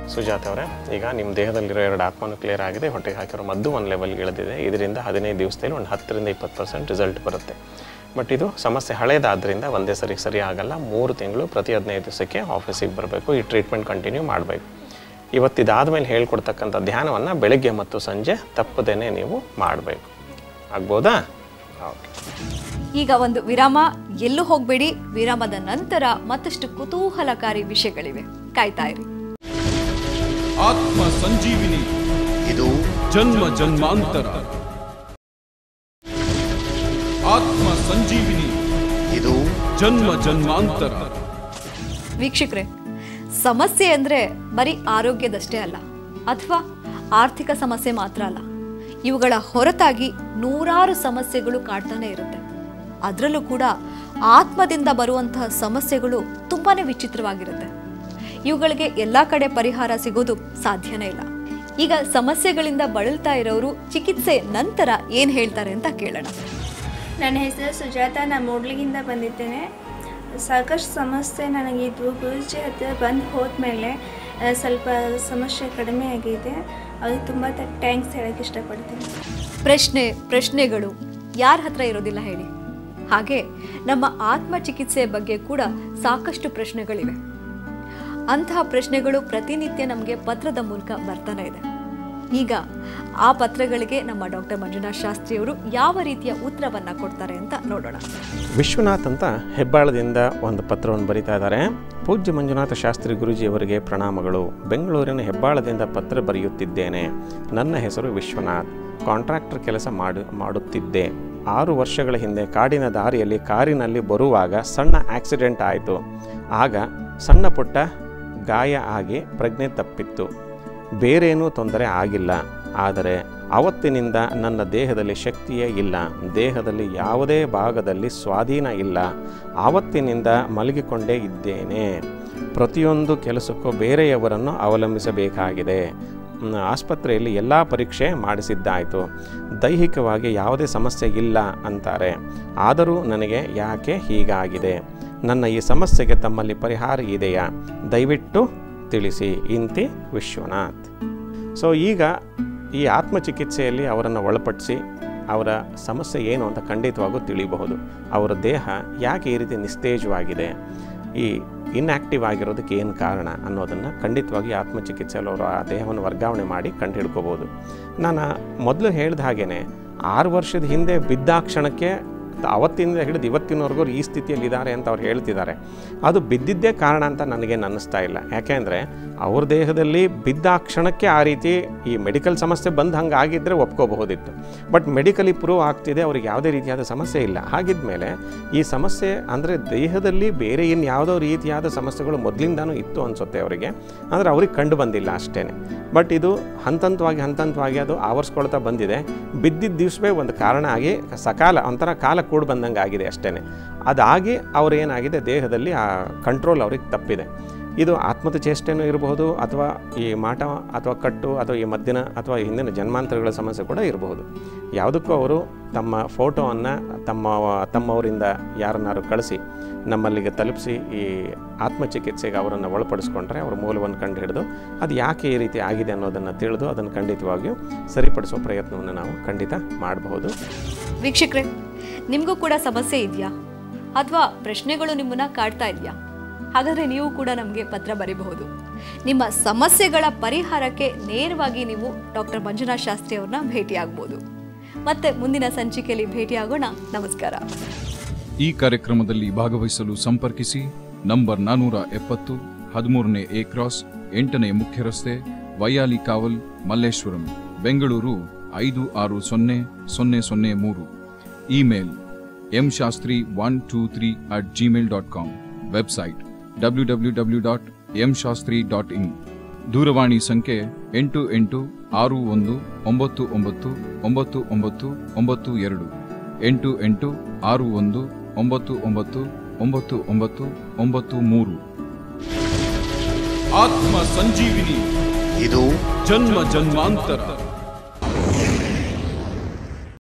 ಸುಜಾತ ಅವರೇ ಈಗ ನಿಮ್ಮ ದೇಹದಲ್ಲಿರೋ ಎರಡು ಆತ್ಮನು ಕ್ಲಿಯರ್ ಆಗಿದೆ ಹೊಟ್ಟೆಗೆ ಹಾಕಿರೋ ಮದ್ದು ಒಂದು ಲೆವೆಲ್ಗೆ ಇಳಿದಿದೆ ಇದರಿಂದ ಹದಿನೈದು ದಿವಸದಲ್ಲಿ ಒಂದು ಹತ್ತರಿಂದ ಇಪ್ಪತ್ತು ಪರ್ಸೆಂಟ್ ರಿಸಲ್ಟ್ ಬರುತ್ತೆ ಬಟ್ ಇದು ಸಮಸ್ಯೆ ಹಳೇದಾದ್ರಿಂದ ಒಂದೇ ಸರಿ ಸರಿ ಆಗಲ್ಲ ಮೂರು ತಿಂಗಳು ಪ್ರತಿ ಹದಿನೈದು ದಿವಸಕ್ಕೆ ಆಫೀಸಿಗೆ ಬರಬೇಕು ಈ ಟ್ರೀಟ್ಮೆಂಟ್ ಕಂಟಿನ್ಯೂ ಮಾಡಬೇಕು ಇವತ್ತಿದಾದ ಮೇಲೆ ಹೇಳ್ಕೊಡ್ತಕ್ಕಂಥ ಧ್ಯಾನವನ್ನು ಬೆಳಗ್ಗೆ ಮತ್ತು ಸಂಜೆ ತಪ್ಪದೇನೆ ನೀವು ಮಾಡಬೇಕು ಆಗ್ಬೋದಾ ಓಕೆ ಈಗ ಒಂದು ವಿರಾಮ ಎಲ್ಲೂ ಹೋಗಬೇಡಿ ವಿರಾಮದ ನಂತರ ಮತ್ತಷ್ಟು ಕುತೂಹಲಕಾರಿ ವಿಷಯಗಳಿವೆ ಕಾಯ್ತಾ ಇರಿ ಆತ್ಮ ಸಂಜೀವಿನಿ ಇದು ಜನ್ಮ ಜನ್ಮಾಂತರ ಆತ್ಮ ಸಂಜೀವಿನಿ ಇದು ಜನ್ಮ ಜನ್ಮಾಂತರ ವೀಕ್ಷಕರೇ ಸಮಸ್ಯೆ ಅಂದರೆ ಬರೀ ಆರೋಗ್ಯದಷ್ಟೇ ಅಲ್ಲ ಅಥವಾ ಆರ್ಥಿಕ ಸಮಸ್ಯೆ ಮಾತ್ರ ಅಲ್ಲ ಇವುಗಳ ಹೊರತಾಗಿ ನೂರಾರು ಸಮಸ್ಯೆಗಳು ಕಾಡ್ತಾನೆ ಇರುತ್ತೆ ಅದರಲ್ಲೂ ಕೂಡ ಆತ್ಮದಿಂದ ಬರುವಂತಹ ಸಮಸ್ಯೆಗಳು ತುಂಬಾನೇ ವಿಚಿತ್ರವಾಗಿರುತ್ತೆ ಇವುಗಳಿಗೆ ಎಲ್ಲ ಕಡೆ ಪರಿಹಾರ ಸಿಗೋದು ಸಾಧ್ಯನೇ ಇಲ್ಲ ಈಗ ಸಮಸ್ಯೆಗಳಿಂದ ಬಳಲ್ತಾ ಇರೋರು ಚಿಕಿತ್ಸೆ ನಂತರ ಏನು ಹೇಳ್ತಾರೆ ಅಂತ ಕೇಳೋಣ ನನ್ನ ಹೆಸರು ಸುಜಾತ ನಾನು ಮೂಡ್ಲಿಗಿಂದ ಬಂದಿದ್ದೇನೆ ಸಾಕಷ್ಟು ಸಮಸ್ಯೆ ನನಗಿದ್ವು ಗುರುಜಿ ಹತ್ರ ಬಂದು ಹೋದ್ಮೇಲೆ ಆ, ಸ್ವಲ್ಪ ಸಮಸ್ಯೆ ಕಡಿಮೆ ಆಗಿದೆ ಅದು ತುಂಬ ಥ್ಯಾಂಕ್ಸ್ ಹೇಳೋಕ್ಕೆ ಇಷ್ಟಪಡ್ತೀನಿ ಪ್ರಶ್ನೆ ಪ್ರಶ್ನೆಗಳು ಯಾರ ಹತ್ರ ಇರೋದಿಲ್ಲ ಹೇಳಿ ಹಾಗೆ ನಮ್ಮ ಆತ್ಮ ಚಿಕಿತ್ಸೆಯ ಬಗ್ಗೆ ಕೂಡ ಸಾಕಷ್ಟು ಪ್ರಶ್ನೆಗಳಿವೆ ಅಂತಹ ಪ್ರಶ್ನೆಗಳು ಪ್ರತಿನಿತ್ಯ ನಮಗೆ ಪತ್ರದ ಮೂಲಕ ಬರ್ತಾನೆ ಇದೆ ಈಗ ಆ ಪತ್ರಗಳಿಗೆ ನಮ್ಮ ಡಾಕ್ಟರ್ ಮಂಜುನಾಥ್ ಶಾಸ್ತ್ರಿಯವರು ಯಾವ ರೀತಿಯ ಉತ್ತರವನ್ನ ಕೊಡ್ತಾರೆ ಅಂತ ನೋಡೋಣ ವಿಶ್ವನಾಥ್ ಅಂತ ಹೆಬ್ಬಾಳದಿಂದ ಒಂದು ಪತ್ರವನ್ನು ಬರೀತಾ ಇದ್ದಾರೆ ಪೂಜ್ಯ ಮಂಜುನಾಥ ಶಾಸ್ತ್ರಿ ಗುರುಜಿಯವರಿಗೆ ಪ್ರಣಾಮಗಳು ಬೆಂಗಳೂರಿನ ಹೆಬ್ಬಾಳದಿಂದ ಪತ್ರ ಬರೆಯುತ್ತಿದ್ದೇನೆ ನನ್ನ ಹೆಸರು ವಿಶ್ವನಾಥ್ ಕಾಂಟ್ರಾಕ್ಟರ್ ಕೆಲಸ ಮಾಡು ಮಾಡುತ್ತಿದ್ದೆ ಆರು ವರ್ಷಗಳ ಹಿಂದೆ ಕಾಡಿನ ದಾರಿಯಲ್ಲಿ ಕಾರಿನಲ್ಲಿ ಬರುವಾಗ ಸಣ್ಣ ಆಕ್ಸಿಡೆಂಟ್ ಆಯಿತು ಆಗ ಸಣ್ಣ ಪುಟ್ಟ ಗಾಯ ಆಗಿ ಪ್ರಜ್ಞೆ ತಪ್ಪಿತ್ತು ಬೇರೇನೂ ತೊಂದರೆ ಆಗಿಲ್ಲ ಆದರೆ ಅವತ್ತಿನಿಂದ ನನ್ನ ದೇಹದಲ್ಲಿ ಶಕ್ತಿಯೇ ಇಲ್ಲ ದೇಹದಲ್ಲಿ ಯಾವುದೇ ಭಾಗದಲ್ಲಿ ಸ್ವಾಧೀನ ಇಲ್ಲ ಆವತ್ತಿನಿಂದ ಮಲಗಿಕೊಂಡೇ ಇದ್ದೇನೆ ಪ್ರತಿಯೊಂದು ಕೆಲಸಕ್ಕೂ ಬೇರೆಯವರನ್ನು ಅವಲಂಬಿಸಬೇಕಾಗಿದೆ ಮ್, ಆಸ್ಪತ್ರೆಯಲ್ಲಿ ಎಲ್ಲ ಪರೀಕ್ಷೆ ಮಾಡಿಸಿದ್ದಾಯಿತು ದೈಹಿಕವಾಗಿ ಯಾವುದೇ ಸಮಸ್ಯೆ ಇಲ್ಲ ಅಂತಾರೆ ಆದರೂ ನನಗೆ ಯಾಕೆ ಹೀಗಾಗಿದೆ ನನ್ನ ಈ ಸಮಸ್ಯೆಗೆ ತಮ್ಮಲ್ಲಿ ಪರಿಹಾರ ಇದೆಯಾ ದಯವಿಟ್ಟು ತಿಳಿಸಿ ಇಂತಿ ವಿಶ್ವನಾಥ್ ಸೊ ಈಗ ಈ ಆತ್ಮಚಿಕಿತ್ಸೆಯಲ್ಲಿ ಅವರನ್ನು ಒಳಪಡಿಸಿ ಅವರ ಸಮಸ್ಯೆ ಏನು ಅಂತ ಖಂಡಿತವಾಗೂ ತಿಳಿಯಬಹುದು ಅವರ ದೇಹ ಯಾಕೆ ಈ ರೀತಿ ನಿಸ್ತೇಜವಾಗಿದೆ ಈ ಇನ್ಆ್ಯಕ್ಟಿವ್ ಆಗಿರೋದಕ್ಕೆ ಏನು ಕಾರಣ ಅನ್ನೋದನ್ನು ಖಂಡಿತವಾಗಿ ಆತ್ಮಚಿಕಿತ್ಸೆಯಲ್ಲಿ ಅವರು ಆ ದೇಹವನ್ನು ವರ್ಗಾವಣೆ ಮಾಡಿ ಕಂಡು ಹಿಡ್ಕೋಬೋದು ನಾನು ಮೊದಲು ಹೇಳ್ದ ಹಾಗೇ ಆರು ವರ್ಷದ ಹಿಂದೆ ಬಿದ್ದಾಕ್ಷಣಕ್ಕೆ ಅವತ್ತಿಂದ ಹಿಡಿದು ಇವತ್ತಿನವರೆಗೂ ಈ ಸ್ಥಿತಿಯಲ್ಲಿದ್ದಾರೆ ಅಂತ ಅವ್ರು ಹೇಳ್ತಿದ್ದಾರೆ ಅದು ಬಿದ್ದಿದ್ದೇ ಕಾರಣ ಅಂತ ನನಗೇನು ಅನ್ನಿಸ್ತಾ ಇಲ್ಲ ಯಾಕೆಂದರೆ ಅವ್ರ ದೇಹದಲ್ಲಿ ಬಿದ್ದ ಆ ಕ್ಷಣಕ್ಕೆ ಆ ರೀತಿ ಈ ಮೆಡಿಕಲ್ ಸಮಸ್ಯೆ ಬಂದು ಹಂಗೆ ಆಗಿದ್ದರೆ ಒಪ್ಕೋಬಹುದಿತ್ತು ಬಟ್ ಮೆಡಿಕಲಿ ಪ್ರೂವ್ ಆಗ್ತಿದೆ ಅವ್ರಿಗೆ ಯಾವುದೇ ರೀತಿಯಾದ ಸಮಸ್ಯೆ ಇಲ್ಲ ಹಾಗಿದ್ಮೇಲೆ ಈ ಸಮಸ್ಯೆ ಅಂದರೆ ದೇಹದಲ್ಲಿ ಬೇರೆ ಇನ್ನು ಯಾವುದೋ ರೀತಿಯಾದ ಸಮಸ್ಯೆಗಳು ಮೊದಲಿಂದನೂ ಇತ್ತು ಅನಿಸುತ್ತೆ ಅವರಿಗೆ ಅಂದರೆ ಅವ್ರಿಗೆ ಕಂಡು ಬಂದಿಲ್ಲ ಅಷ್ಟೇ ಬಟ್ ಇದು ಹಂತಂತವಾಗಿ ಹಂತಂತವಾಗಿ ಅದು ಆವರಿಸ್ಕೊಳ್ತಾ ಬಂದಿದೆ ಬಿದ್ದಿದ್ದ ದಿವಸವೇ ಒಂದು ಕಾರಣ ಆಗಿ ಸಕಾಲ ಒಂಥರ ಕಾಲ ಕೂಡಿ ಬಂದಂಗೆ ಆಗಿದೆ ಅಷ್ಟೇ ಅದಾಗಿ ಅವ್ರು ಏನಾಗಿದೆ ದೇಹದಲ್ಲಿ ಆ ಕಂಟ್ರೋಲ್ ಅವ್ರಿಗೆ ತಪ್ಪಿದೆ ಇದು ಆತ್ಮದ ಚೇಷ್ಟೆನೂ ಇರಬಹುದು ಅಥವಾ ಈ ಮಾಟ ಅಥವಾ ಕಟ್ಟು ಅಥವಾ ಈ ಮದ್ದಿನ ಅಥವಾ ಈ ಹಿಂದಿನ ಜನ್ಮಾಂತರಗಳ ಸಮಸ್ಯೆ ಕೂಡ ಇರಬಹುದು ಯಾವುದಕ್ಕೂ ಅವರು ತಮ್ಮ ಫೋಟೋವನ್ನು ತಮ್ಮ ತಮ್ಮವರಿಂದ ಯಾರನ್ನಾರು ಕಳಿಸಿ ನಮ್ಮಲ್ಲಿಗೆ ತಲುಪಿಸಿ ಈ ಆತ್ಮಚಿಕಿತ್ಸೆಗೆ ಅವರನ್ನು ಒಳಪಡಿಸ್ಕೊಂಡ್ರೆ ಅವರ ಮೂಲವನ್ನು ಕಂಡು ಹಿಡಿದು ಅದು ಯಾಕೆ ಈ ರೀತಿ ಆಗಿದೆ ಅನ್ನೋದನ್ನು ತಿಳಿದು ಅದನ್ನು ಖಂಡಿತವಾಗಿಯೂ ಸರಿಪಡಿಸುವ ಪ್ರಯತ್ನವನ್ನು ನಾವು ಖಂಡಿತ ಮಾಡಬಹುದು ವೀಕ್ಷಕರೇ ನಿಮಗೂ ಕೂಡ ಸಮಸ್ಯೆ ಇದೆಯಾ ಅಥವಾ ಪ್ರಶ್ನೆಗಳು ನಿಮ್ಮನ್ನ ಕಾಡ್ತಾ ಇದೆಯಾ ಹಾಗಾದರೆ ನೀವು ಕೂಡ ನಮಗೆ ಪತ್ರ ಬರೀಬಹುದು ನಿಮ್ಮ ಸಮಸ್ಯೆಗಳ ಪರಿಹಾರಕ್ಕೆ ನೇರವಾಗಿ ನೀವು ಡಾಕ್ಟರ್ ಮಂಜುನಾಥ್ ಶಾಸ್ತ್ರಿ ಅವ್ರನ್ನ ಭೇಟಿಯಾಗ್ಬೋದು ಮತ್ತೆ ಮುಂದಿನ ಸಂಚಿಕೆಯಲ್ಲಿ ಭೇಟಿಯಾಗೋಣ ನಮಸ್ಕಾರ ಈ ಕಾರ್ಯಕ್ರಮದಲ್ಲಿ ಭಾಗವಹಿಸಲು ಸಂಪರ್ಕಿಸಿ ನಂಬರ್ ನಾನೂರ ಎಪ್ಪತ್ತು ಹದಿಮೂರನೇ ಎ ಕ್ರಾಸ್ ಎಂಟನೇ ಮುಖ್ಯ ರಸ್ತೆ ವೈಯಾಲಿ ಕಾವಲ್ ಮಲ್ಲೇಶ್ವರಂ ಬೆಂಗಳೂರು ಐದು ಆರು ಸೊನ್ನೆ ಸೊನ್ನೆ ಸೊನ್ನೆ ಮೂರು email M Shastri one two three at Gmail dot com website W W W dot M Shastri dot in ದೂರವಾಣಿ ಸಂಖ್ಯೆ ಎಂಟು ಎಂಟು ಆರು ಒಂದು ಒಂಬತ್ತು ಒಂಬತ್ತು ಒಂಬತ್ತು ಒಂಬತ್ತು ಒಂಬತ್ತು ಎರಡು ಎಂಟು ಎಂಟು ಆರು ಒಂದು ಒಂಬತ್ತು ಒಂಬತ್ತು ಒಂಬತ್ತು ಒಂಬತ್ತು ಒಂಬತ್ತು ಮೂರು ಆತ್ಮ ಸಂಜೀವಿನಿ ಇದು ಜನ್ಮ ಜನ್ಮಾಂತರ